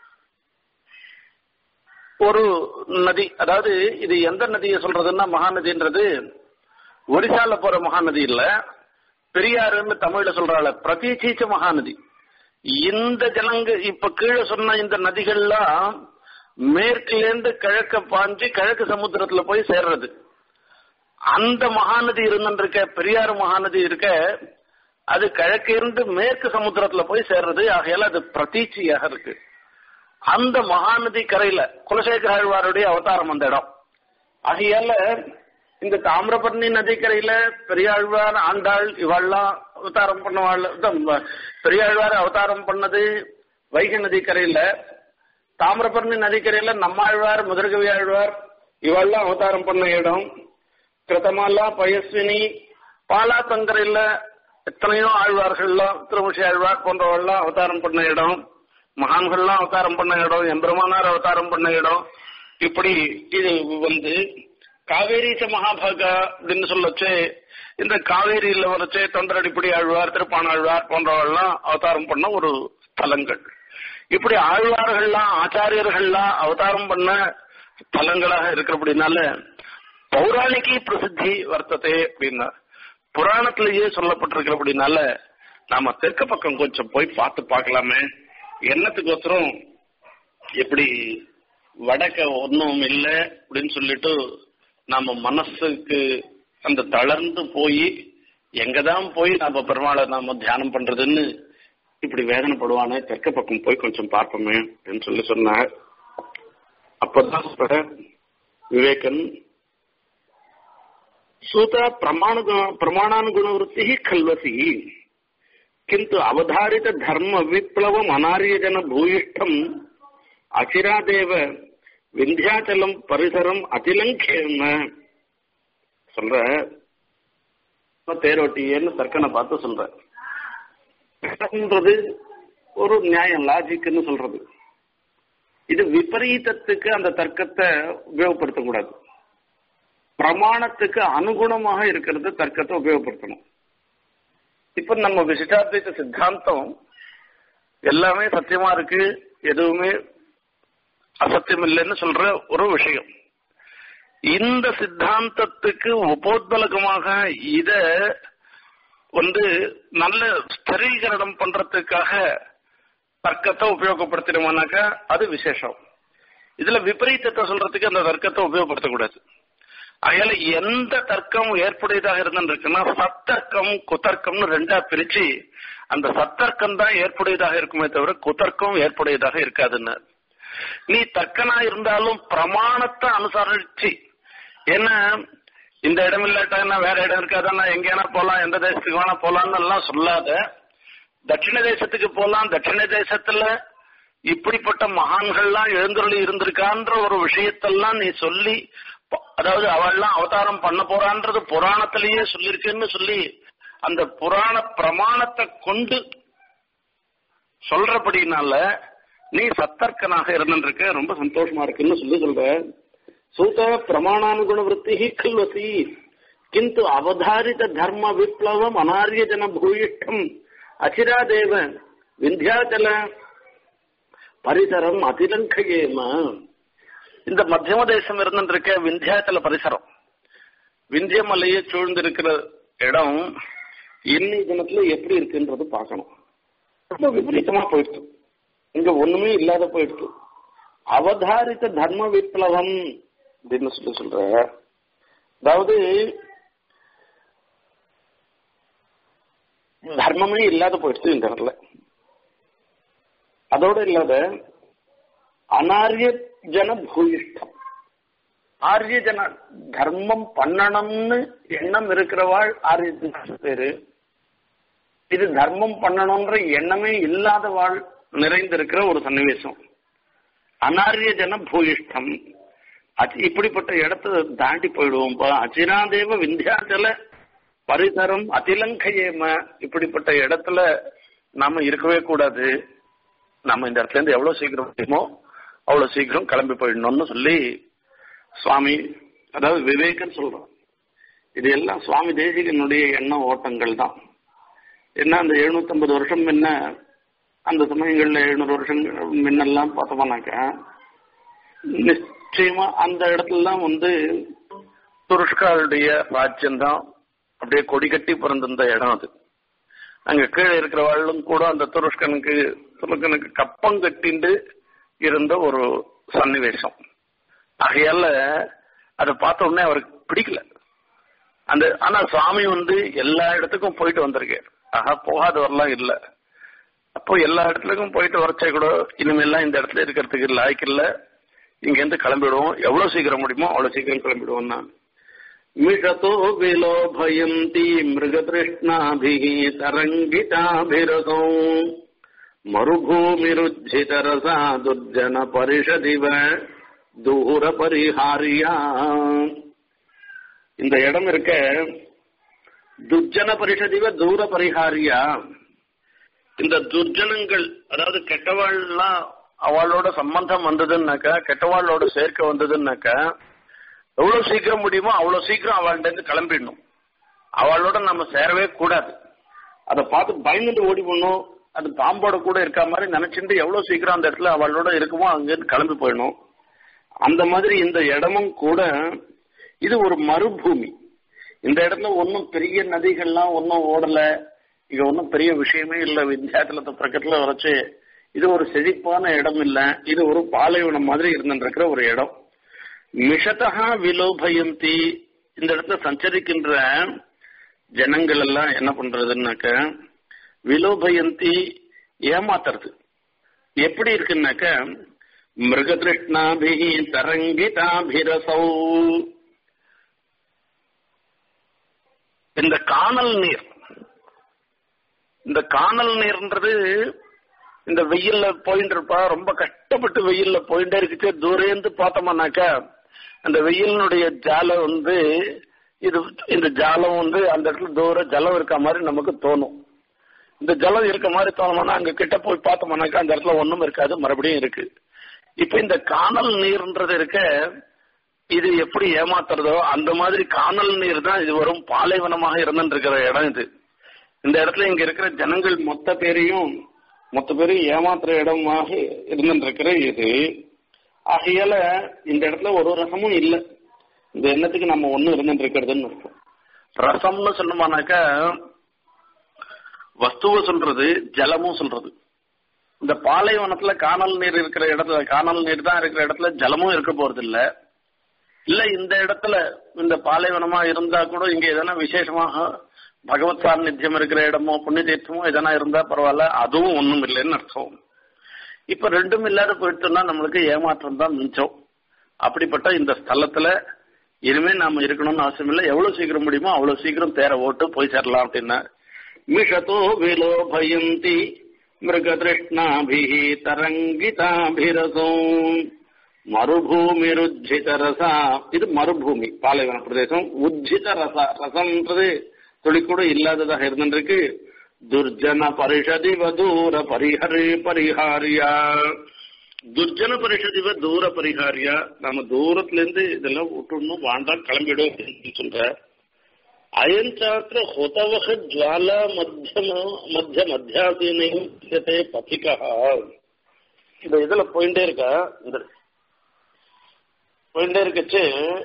ஒரு நதி அதாவது இது எந்த நதியை சொல்றதுன்னா மகாநதின்றது ஒரிசால போற மகாநதி இல்ல பெரியாறுன்னு தமிழ்ல சொல்றாள் பிரதீச்சீச்ச மகாநதி இந்த ஜலங்க இப்ப கீழே சொன்ன இந்த நதிகள்லாம் மேற்கிலேருந்து கிழக்க பாஞ்சு கிழக்கு சமுத்திரத்துல போய் சேர்றது அந்த மகாநதி இருந்துருக்க பெரியாறு மகாநதி இருக்க அது கிழக்கிருந்து மேற்கு சமுத்திரத்துல போய் சேர்றது ஆகையால அது பிரதீச்சியாக இருக்கு அந்த மகாநதி கரையில குலசேகர ஆழ்வாருடைய அவதாரம் அந்த இடம் ஆகையால இந்த தாமிரபரணி நதிக்கரையில பெரியாழ்வார் ஆண்டாள் இவெல்லாம் அவதாரம் பண்ணவாள் பெரியாழ்வார் அவதாரம் பண்ணது வைகை நதிக்கரையில தாமிரபரணி நதிக்கரையில நம்மாழ்வார் முதற்கவி ஆழ்வார் இவெல்லாம் அவதாரம் பண்ண இடம் கிருத்தமாலா பயஸ்வினி பாலாத்தங்கரையில எத்தனையோ ஆழ்வார்கள்லாம் திருமுஷி ஆழ்வார் போன்றவெல்லாம் அவதாரம் பண்ண இடம் மகான்கள்லாம் அவதாரம் பண்ண இடம் எம்பெருமானார் அவதாரம் பண்ண இடம் இப்படி இது வந்து காவேரிச்ச மகாபாகா அப்படின்னு சொல்லச்சு இந்த காவேரியில வரச்சு தொண்டரடிப்படி ஆழ்வார் திருப்பானாழ்வார் போன்றவெல்லாம் அவதாரம் பண்ண ஒரு ஸ்தலங்கள் இப்படி ஆழ்வார்கள்லாம் ஆச்சாரியர்கள்லாம் அவதாரம் பண்ண ஸ்தலங்களாக இருக்கிறபடினால பௌராணிகி பிரசித்தி வர்த்ததே அப்படின்னா புராணத்திலேயே சொல்லப்பட்டிருக்கிறபடினால நாம தெற்கு பக்கம் கொஞ்சம் போய் பார்த்து பார்க்கலாமே என்னத்துக்கோசரம் எப்படி வடக்க ஒன்றும் இல்லை அப்படின்னு சொல்லிட்டு நம்ம மனசுக்கு அந்த தளர்ந்து போய் எங்கதான் போய் நாம பெருமாளை நாம தியானம் பண்றதுன்னு இப்படி வேதனைப்படுவானே தெற்கு பக்கம் போய் கொஞ்சம் பார்ப்போமே அப்படின்னு சொல்லி சொன்னார் அப்பதான் விவேகன் सूत प्रमाण प्रमाणानुगुणवृत्ति खल्वसी किंतु अवधारित धर्म विप्लव अनार्यजन भूयिष्ठम அச்சிராதேவ விந்தியாச்சலம் பரிசரம் அதிலங்கேன சொல்ற தேரோட்டியன்னு தர்க்கனை பார்த்து சொல்றது ஒரு நியாயம் லாஜிக்னு சொல்றது இது விபரீதத்துக்கு அந்த தர்க்கத்தை உபயோகப்படுத்தக்கூடாது பிரமாணத்துக்கு அனுகுணமாக இருக்கிறது தர்க்கத்தை உபயோகப்படுத்தணும் இப்ப நம்ம விசிஷ்டாத்வைத சித்தாந்தம் எல்லாமே சத்தியமா இருக்கு எதுவுமே அசத்தியம் இல்லைன்னு சொல்ற ஒரு விஷயம் இந்த சித்தாந்தத்துக்கு உபோத்பலகமாக இத வந்து நல்ல ஸ்திரீகரணம் பண்றதுக்காக தர்க்கத்தை உபயோகப்படுத்தினோம்னாக்கா அது விசேஷம் இதுல விபரீதத்தை சொல்றதுக்கு அந்த தர்க்கத்தை உபயோகப்படுத்தக்கூடாது அயல எந்த தர்க்கம் ஏற்புடையதாக இருந்துருக்குன்னா சத்தர்க்கம் குதர்க்கம்னு ரெண்டா பிரிச்சு அந்த சத்தர்க்கம் தான் ஏற்புடையதாக இருக்குமே தவிர குதர்க்கம் ஏற்புடையதாக இருக்காதுன்னு நீ தர்க்கனா இருந்தாலும் பிரமாணத்தை அனுசரிச்சு என்ன இந்த இடம் இல்லாட்டா வேற இடம் இருக்காதுன்னா எங்கேனா போலாம் எந்த தேசத்துக்கு வேணா போலாம்னு எல்லாம் சொல்லாத தட்சிண தேசத்துக்கு போலாம் தட்சிண தேசத்துல இப்படிப்பட்ட மகான்கள்லாம் எழுந்தருளி இருந்திருக்கான்ற ஒரு விஷயத்தெல்லாம் நீ சொல்லி அதாவது அவள்லாம் அவதாரம் பண்ண போறான்றது புராணத்திலேயே சொல்லியிருக்குன்னு சொல்லி அந்த புராண பிரமாணத்தை கொண்டு சொல்றபடினால நீ சத்தர்க்கனாக இருந்துருக்க ரொம்ப சந்தோஷமா இருக்குன்னு சொல்லி சொல்ற சூத பிரமாணானுகுண விற்பி கல்வசி கிந்து அவதாரித தர்ம விப்ளவம் அனாரிய ஜன பூயிஷ்டம் அச்சிராதேவ விந்தியாச்சல பரிசரம் அதிலங்கையேம இந்த மத்தியம தேசம் இருந்துருக்க விந்தியாச்சல பரிசரம் விந்திய மலையை சூழ்ந்திருக்கிற இடம் இன்னி தினத்துல எப்படி இருக்குன்றது பார்க்கணும் ரொம்ப விபரீதமா போயிடுச்சு இங்க ஒண்ணுமே இல்லாத போயிடுச்சு அவதாரித்த தர்ம விப்ளவம் அப்படின்னு சொல்லி சொல்ற அதாவது தர்மமே இல்லாத போயிடுச்சு இந்த இடத்துல அதோட இல்லாத அனாரிய ஜன பூயிஷ்டம் ஆரிய ஜன தர்மம் பண்ணணும்னு எண்ணம் இருக்கிறவாள் ஆரிய பேரு இது தர்மம் பண்ணணும்ன்ற எண்ணமே இல்லாத வாழ் நிறைந்திருக்கிற ஒரு சன்னிவேசம் அனாரிய ஜன பூயிஷ்டம் இப்படிப்பட்ட இடத்த தாண்டி போயிடுவோம்ப்பா அச்சிராதேவ விந்தியாச்சல பரிசரம் அதிலங்கையேம இப்படிப்பட்ட இடத்துல நாம இருக்கவே கூடாது நம்ம இந்த இடத்துல இருந்து எவ்வளவு சீக்கிரம் முடியுமோ அவ்வளவு சீக்கிரம் கிளம்பி போயிடணும்னு சொல்லி சுவாமி அதாவது விவேகன் சொல்றோம் இது எல்லாம் சுவாமி தேசிகனுடைய எண்ண ஓட்டங்கள் தான் என்ன அந்த எழுநூத்தி ஐம்பது வருஷம் முன்ன அந்த சமயங்கள்ல எழுநூறு வருஷம் முன்னெல்லாம் பார்த்தோம்னாக்கா நிச்சயமா அந்த இடத்துலலாம் வந்து துருஷ்காருடைய ராஜ்யம் தான் அப்படியே கொடி கட்டி பிறந்திருந்த இடம் அது அங்க கீழே இருக்கிறவாளும் கூட அந்த துருஷ்கனுக்கு துருக்கனுக்கு கப்பம் கட்டிண்டு இருந்த ஒரு சன்னிவேசம் ஆகையால அதை பார்த்த உடனே அவருக்கு பிடிக்கல அந்த ஆனா சுவாமி வந்து எல்லா இடத்துக்கும் போயிட்டு வந்திருக்காரு ஆஹா போகாதவரெல்லாம் இல்ல அப்போ எல்லா இடத்துலக்கும் போயிட்டு வரச்சே கூட இனிமேல்லாம் இந்த இடத்துல இருக்கிறதுக்கு லாய்க்கு இல்ல இங்க இருந்து கிளம்பிடுவோம் எவ்வளவு சீக்கிரம் முடியுமோ அவ்வளவு சீக்கிரம் கிளம்பிடுவோம் நான் மிஷதோ விலோபயந்தி மிருகதிருஷ்ணாபி தரங்கிதாபிரசோ மருபூமிருஜிதரசா துர்ஜன பரிஷதிவ தூர பரிஹாரியா இந்த இடம் இருக்க துர்ஜன பரிஷதிவ தூர பரிஹாரியா இந்த துர்ஜனங்கள் அதாவது கெட்டவாள்லாம் அவளோட சம்பந்தம் வந்ததுன்னாக்கா கெட்டவாளோட சேர்க்க வந்ததுன்னாக்கா எவ்வளவு சீக்கிரம் முடியுமோ அவ்வளவு சீக்கிரம் அவள்கிட்ட இருந்து கிளம்பிடணும் அவளோட நம்ம சேரவே கூடாது அதை பார்த்து பயந்துட்டு ஓடி போடணும் அது பாம்போட கூட இருக்க மாதிரி நினைச்சிட்டு எவ்வளவு சீக்கிரம் அந்த இடத்துல அவளோட இருக்குமோ அங்கிருந்து கிளம்பி போயிடணும் அந்த மாதிரி இந்த இடமும் கூட இது ஒரு மறுபூமி இந்த இடத்துல ஒன்றும் பெரிய நதிகள்லாம் ஒன்றும் ஓடல இங்க ஒன்றும் பெரிய விஷயமே இல்லை விந்தியாச்சலத்தை பக்கத்துல வரைச்சு இது ஒரு செழிப்பான இடம் இல்ல இது ஒரு பாலைவனம் மாதிரி இருந்துருக்கிற ஒரு இடம் மிஷதா விலோபயந்தி இந்த இடத்துல சஞ்சரிக்கின்ற ஜனங்கள் எல்லாம் என்ன பண்றதுன்னாக்க விலோபயந்தி ஏமாத்துறது எப்படி இருக்குன்னாக்க மிருகதிருஷ்ணாபி தரங்கிதாபிரசௌ இந்த காணல் நீர் இந்த காணல் நீர்ன்றது இந்த வெயில்ல போயிட்டு இருப்பா ரொம்ப கஷ்டப்பட்டு வெயில்ல போயிட்டே இருக்குச்சு தூரேந்து பார்த்தோம்னாக்கா அந்த வெயிலினுடைய ஜாலம் வந்து இது இந்த ஜாலம் வந்து அந்த இடத்துல தூர ஜலம் இருக்க மாதிரி நமக்கு தோணும் இந்த ஜலம் இருக்க மாதிரி தோணும்னா அங்க கிட்ட போய் பார்த்தோம்னாக்கா அந்த இடத்துல ஒண்ணும் இருக்காது மறுபடியும் இருக்கு இப்ப இந்த காணல் நீர்ன்றது இருக்க இது எப்படி ஏமாத்துறதோ அந்த மாதிரி காணல் நீர் தான் இது வரும் பாலைவனமாக இருந்துட்டு இருக்கிற இடம் இது இந்த இடத்துல இங்க இருக்கிற ஜனங்கள் மொத்த பேரையும் மொத்த பேரையும் ஏமாத்துற இடமாக இருந்துட்டு இருக்கிற இது ஆகையால இந்த இடத்துல ஒரு ரசமும் இல்லை இந்த எண்ணத்துக்கு நம்ம ஒண்ணு இருந்துட்டு இருக்கிறதுன்னு இருக்கும் ரசம்னு சொன்னோம்னாக்கா வஸ்துவை சொல்றது ஜலமும் சொல்றது இந்த பாலைவனத்துல காணல் நீர் இருக்கிற இடத்துல காணல் நீர் தான் இருக்கிற இடத்துல ஜலமும் இருக்க போறது இல்ல இல்ல இந்த இடத்துல இந்த பாலைவனமா இருந்தா கூட இங்க எதனா விசேஷமாக பகவத் சாநித்தியம் இருக்கிற இடமோ புண்ணிய தீர்த்தமோ எதனா இருந்தா பரவாயில்ல அதுவும் ஒண்ணும் இல்லைன்னு அர்த்தம் இப்ப ரெண்டும் இல்லாத போயிட்டோம்னா நம்மளுக்கு ஏமாற்றம் தான் மிஞ்சம் அப்படிப்பட்ட இந்த ஸ்தலத்துல இனிமே நாம இருக்கணும்னு அவசியம் இல்லை எவ்வளவு சீக்கிரம் முடியுமோ அவ்வளவு சீக்கிரம் தேர ஓட்டு போய் சேரலாம் அப்படின்னா மிஷதோ விலோபயந்தி மிருகதிருஷ்ணாபி தரங்கிதாபிரசம் மறுபூமி ருஜித ரசா இது மறுபூமி பாலைவன பிரதேசம் உஜ்ஜித ரசா ரசம்ன்றது துளி கூட இல்லாததாக இருந்திருக்கு துர்ஜன பரிஷதிவ தூர பரிஹரி பரிஹாரியா துர்ஜன பரிஷதிவ தூர பரிஹாரியா நம்ம தூரத்துல இருந்து இதெல்லாம் விட்டுணும் வாண்டாம் கிளம்பிடும் அப்படின்னு சொல்ற அயஞ்சாத்திர ஹொதவக ஜுவாலா மத்தியம மத்திய மத்தியாசீனே பதிகா இந்த இதுல போயிட்டே இருக்கா இந்த போயிட்டே இருக்கச்சு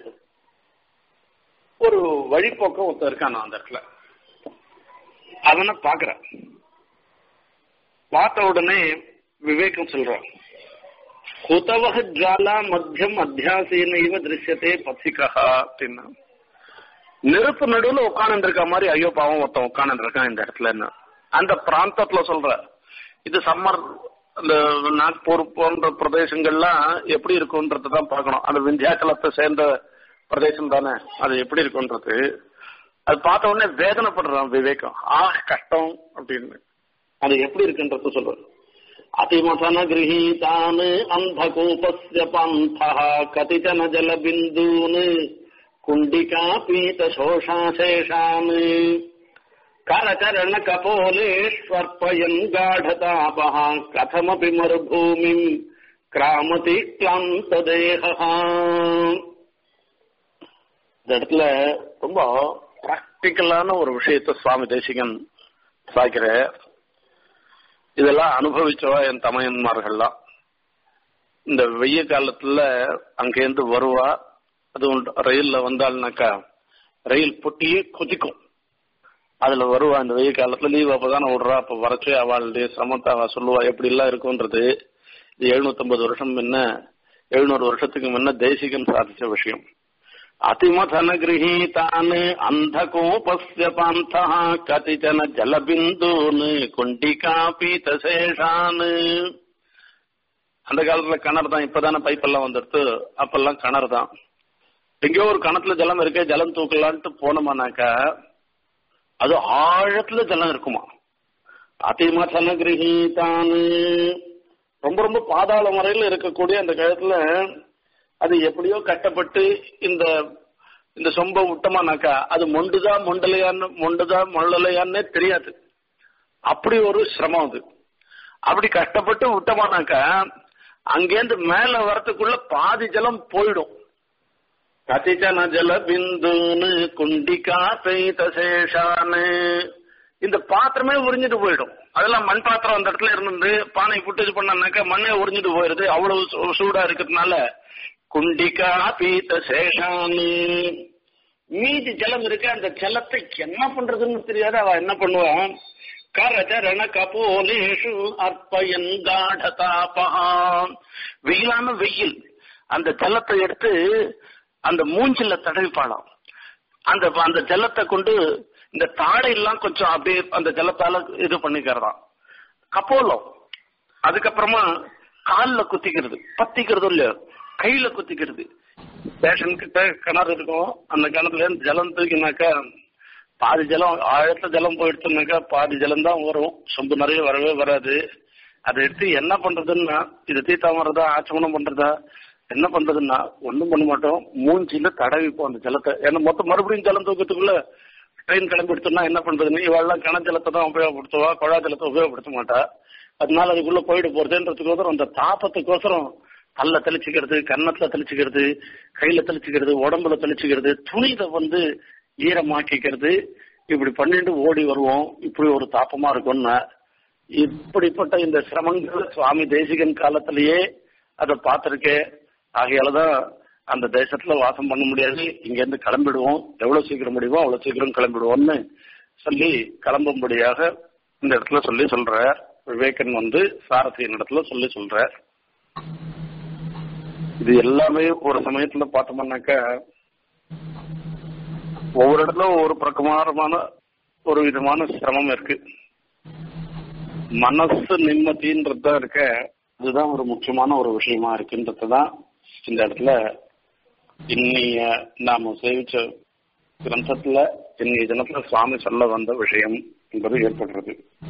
ஒரு வழிப்போக்கம் ஒருத்தர் இருக்கான் அந்த இடத்துல அவனை பாக்குறான் பார்த்த உடனே விவேகம் சொல்றான் குதவக ஜாலா மத்தியம் அத்தியாசீனைவ திருஷ்யத்தே பத்திகா அப்படின்னா நெருப்பு நடுவுல உட்காந்து இருக்க மாதிரி ஐயோ பாவம் ஒருத்தன் உட்காந்து இருக்கான் இந்த இடத்துல அந்த பிராந்தத்துல சொல்ற இது சம்மர் அந்த நாக்பூர் போன்ற பிரதேசங்கள்லாம் எப்படி இருக்கும்ன்றத தான் பார்க்கணும் அந்த விந்தியாச்சலத்தை சேர்ந்த பிரதேசம் தானே அது எப்படி இருக்கும்ன்றது அது பார்த்த உடனே வேதனைப்படுறான் விவேகம் ஆ கஷ்டம் அப்படின்னு அது எப்படி இருக்குன்றது சொல்றது அதிமதன கிரகீதான் அந்தகூபஸ்ய பந்தா கதிச்சன ஜலபிந்தூன் குண்டிகா பீத சோஷாசேஷான் கரச்சரண கபோலேஸ்வர்பயன் காடதாபः கதமபி மருபூமிம் கிராமதி கிளாந்ததேகா இந்த இடத்துல ரொம்ப பிராக்டிக்கலான ஒரு விஷயத்த சுவாமி தேசிகன் சாய்க்கிற இதெல்லாம் அனுபவிச்சவா என் தமையன்மார்கள்லாம் இந்த வெய்ய காலத்துல அங்கேருந்து வருவா அது ரயில்ல வந்தாள்னாக்கா ரயில் பொட்டியே கொதிக்கும் அதுல வருவா இந்த வெயில் காலத்துல லீவ் அப்பதானே விடுறா அப்ப வரச்சு அவளுடைய சிரமத்தை அவ சொல்லுவா எப்படி எல்லாம் இருக்கும்ன்றது இது எழுநூத்தி வருஷம் முன்ன எழுநூறு வருஷத்துக்கு முன்ன தேசிகன் சாதிச்ச விஷயம் அதிமதன கிரகீதான் அந்தகோபஸ்ய பாந்தா கதிச்சன ஜலபிந்தூன் குண்டிகா பீதசேஷான் அந்த காலத்துல கிணறு தான் இப்பதானே பைப் எல்லாம் வந்துடுத்து அப்பெல்லாம் கிணறு தான் எங்கேயோ ஒரு கணத்துல ஜலம் இருக்கு ஜலம் தூக்கலான்ட்டு போனோமானாக்கா அது ஆழத்துல ஜலம் இருக்குமா அதிமதன கிரகீதான் ரொம்ப ரொம்ப பாதாள முறையில் இருக்கக்கூடிய அந்த கழுத்துல அது எப்படியோ கட்டப்பட்டு இந்த இந்த சொம்ப விட்டோமானாக்கா அது மொண்டுதா மொண்டலையான்னு மொண்டுதா மொள்ளலையான்னே தெரியாது அப்படி ஒரு சிரமம் அது அப்படி கஷ்டப்பட்டு விட்டோமானாக்கா அங்கேருந்து மேல வரத்துக்குள்ள பாதி ஜலம் போயிடும் கதிச்சன ஜல பிந்துன்னு குண்டிகா பெய்த சேஷான்னு இந்த பாத்திரமே உறிஞ்சிட்டு போயிடும் அதெல்லாம் மண் பாத்திரம் அந்த இடத்துல இருந்து பானை புட்டு இது பண்ணாக்கா மண்ணே உறிஞ்சிட்டு போயிருது அவ்வளவு சூடா இருக்கிறதுனால குண்டிகா பீத்த சேஷான்னு மீதி ஜலம் இருக்கு அந்த ஜலத்தை என்ன பண்றதுன்னு தெரியாது அவ என்ன பண்ணுவான் கரச்சரண கபோலேஷு அற்பயன் காடதாபகாம் வெயிலான வெயில் அந்த ஜலத்தை எடுத்து அந்த மூஞ்சில தடவிப்பாளாம் அந்த அந்த ஜலத்தை கொண்டு இந்த தாடை எல்லாம் கொஞ்சம் அப்படியே அந்த ஜலத்தால இது பண்ணிக்கிறதாம் கப்போலம் அதுக்கப்புறமா காலில் குத்திக்கிறது பத்திக்கிறது இல்லையோ கையில குத்திக்கிறது ஸ்டேஷன் கிட்ட கிணறு இருக்கும் அந்த கிணத்துல இருந்து ஜலம் தூக்கினாக்கா பாதி ஜலம் ஆழத்துல ஜலம் போயிடுச்சுனாக்கா பாதி ஜலம் தான் வரும் சொம்பு நிறைய வரவே வராது அதை எடுத்து என்ன பண்றதுன்னா இது தீத்தாமறதா ஆச்சமனம் பண்றதா என்ன பண்றதுன்னா ஒண்ணும் பண்ண மாட்டோம் மூஞ்சில தடவிப்போம் அந்த ஜலத்தை ஏன்னா மொத்தம் மறுபடியும் ஜலம் தூக்கத்துக்குள்ள ட்ரெயின் கிளம்பி எடுத்தோம்னா என்ன பண்றதுன்னு இவெல்லாம் கண ஜலத்தை தான் உபயோகப்படுத்துவா குழா ஜலத்தை உபயோகப்படுத்த மாட்டா அதனால அதுக்குள்ள போயிட்டு போறதுன்றதுக்கோசரம் அந்த தாபத்துக்கோசரம் பல்ல தெளிச்சுக்கிறது கன்னத்துல தெளிச்சுக்கிறது கையில தெளிச்சுக்கிறது உடம்புல தெளிச்சுக்கிறது துணிதை வந்து ஈரமாக்கிக்கிறது இப்படி பண்ணிட்டு ஓடி வருவோம் இப்படி ஒரு தாப்பமா இருக்கும்னா இப்படிப்பட்ட இந்த சிரமங்கள் சுவாமி தேசிகன் காலத்திலேயே அதை பார்த்திருக்கேன் ஆகையாலதான் அந்த தேசத்துல வாசம் பண்ண முடியாது இங்க இருந்து கிளம்பிடுவோம் எவ்வளவு சீக்கிரம் முடியுமோ அவ்வளவு சீக்கிரம் கிளம்பிடுவோம்னு சொல்லி கிளம்பும்படியாக இந்த இடத்துல சொல்லி சொல்றார் விவேகன் வந்து சாரதியின் இடத்துல சொல்லி சொல்றார் இது எல்லாமே ஒரு சமயத்துல பார்த்தோம்னாக்க ஒவ்வொரு இடத்துல ஒவ்வொரு பிரகாரமான ஒரு விதமான சிரமம் இருக்கு மனசு நிம்மதின்றதுதான் இருக்க அதுதான் ஒரு முக்கியமான ஒரு விஷயமா இருக்குன்றதுதான் இந்த இடத்துல இன்னைய நாம சேவிச்ச கிரந்தத்துல இன்னைய தினத்துல சுவாமி சொல்ல வந்த விஷயம் என்பது ஏற்படுறது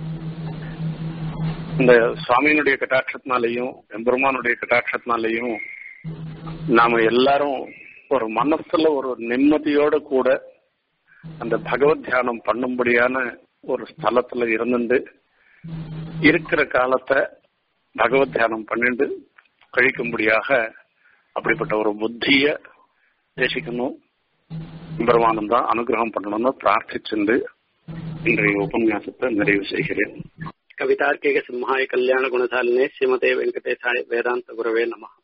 இந்த சுவாமியினுடைய கட்டாட்சத்தினாலையும் எம்பெருமானுடைய கட்டாட்சத்தினாலையும் நாம எல்லாரும் ஒரு மனசுல ஒரு நிம்மதியோட கூட அந்த பகவத் தியானம் பண்ணும்படியான ஒரு ஸ்தலத்துல இருந்துட்டு இருக்கிற காலத்தை பகவத் தியானம் பண்ணிட்டு கழிக்கும்படியாக அப்படிப்பட்ட ஒரு புத்திய தேசிக்கணும் பெருமானம் தான் அனுகிரகம் பண்ணணும்னு பிரார்த்திச்சுண்டு இன்றைய உபன்யாசத்தை நிறைவு செய்கிறேன் कवितार्किक सिंहाय कल्याण गुणशालिने श्रीमते वेंकटेशाय वेदांत गुरवे नमः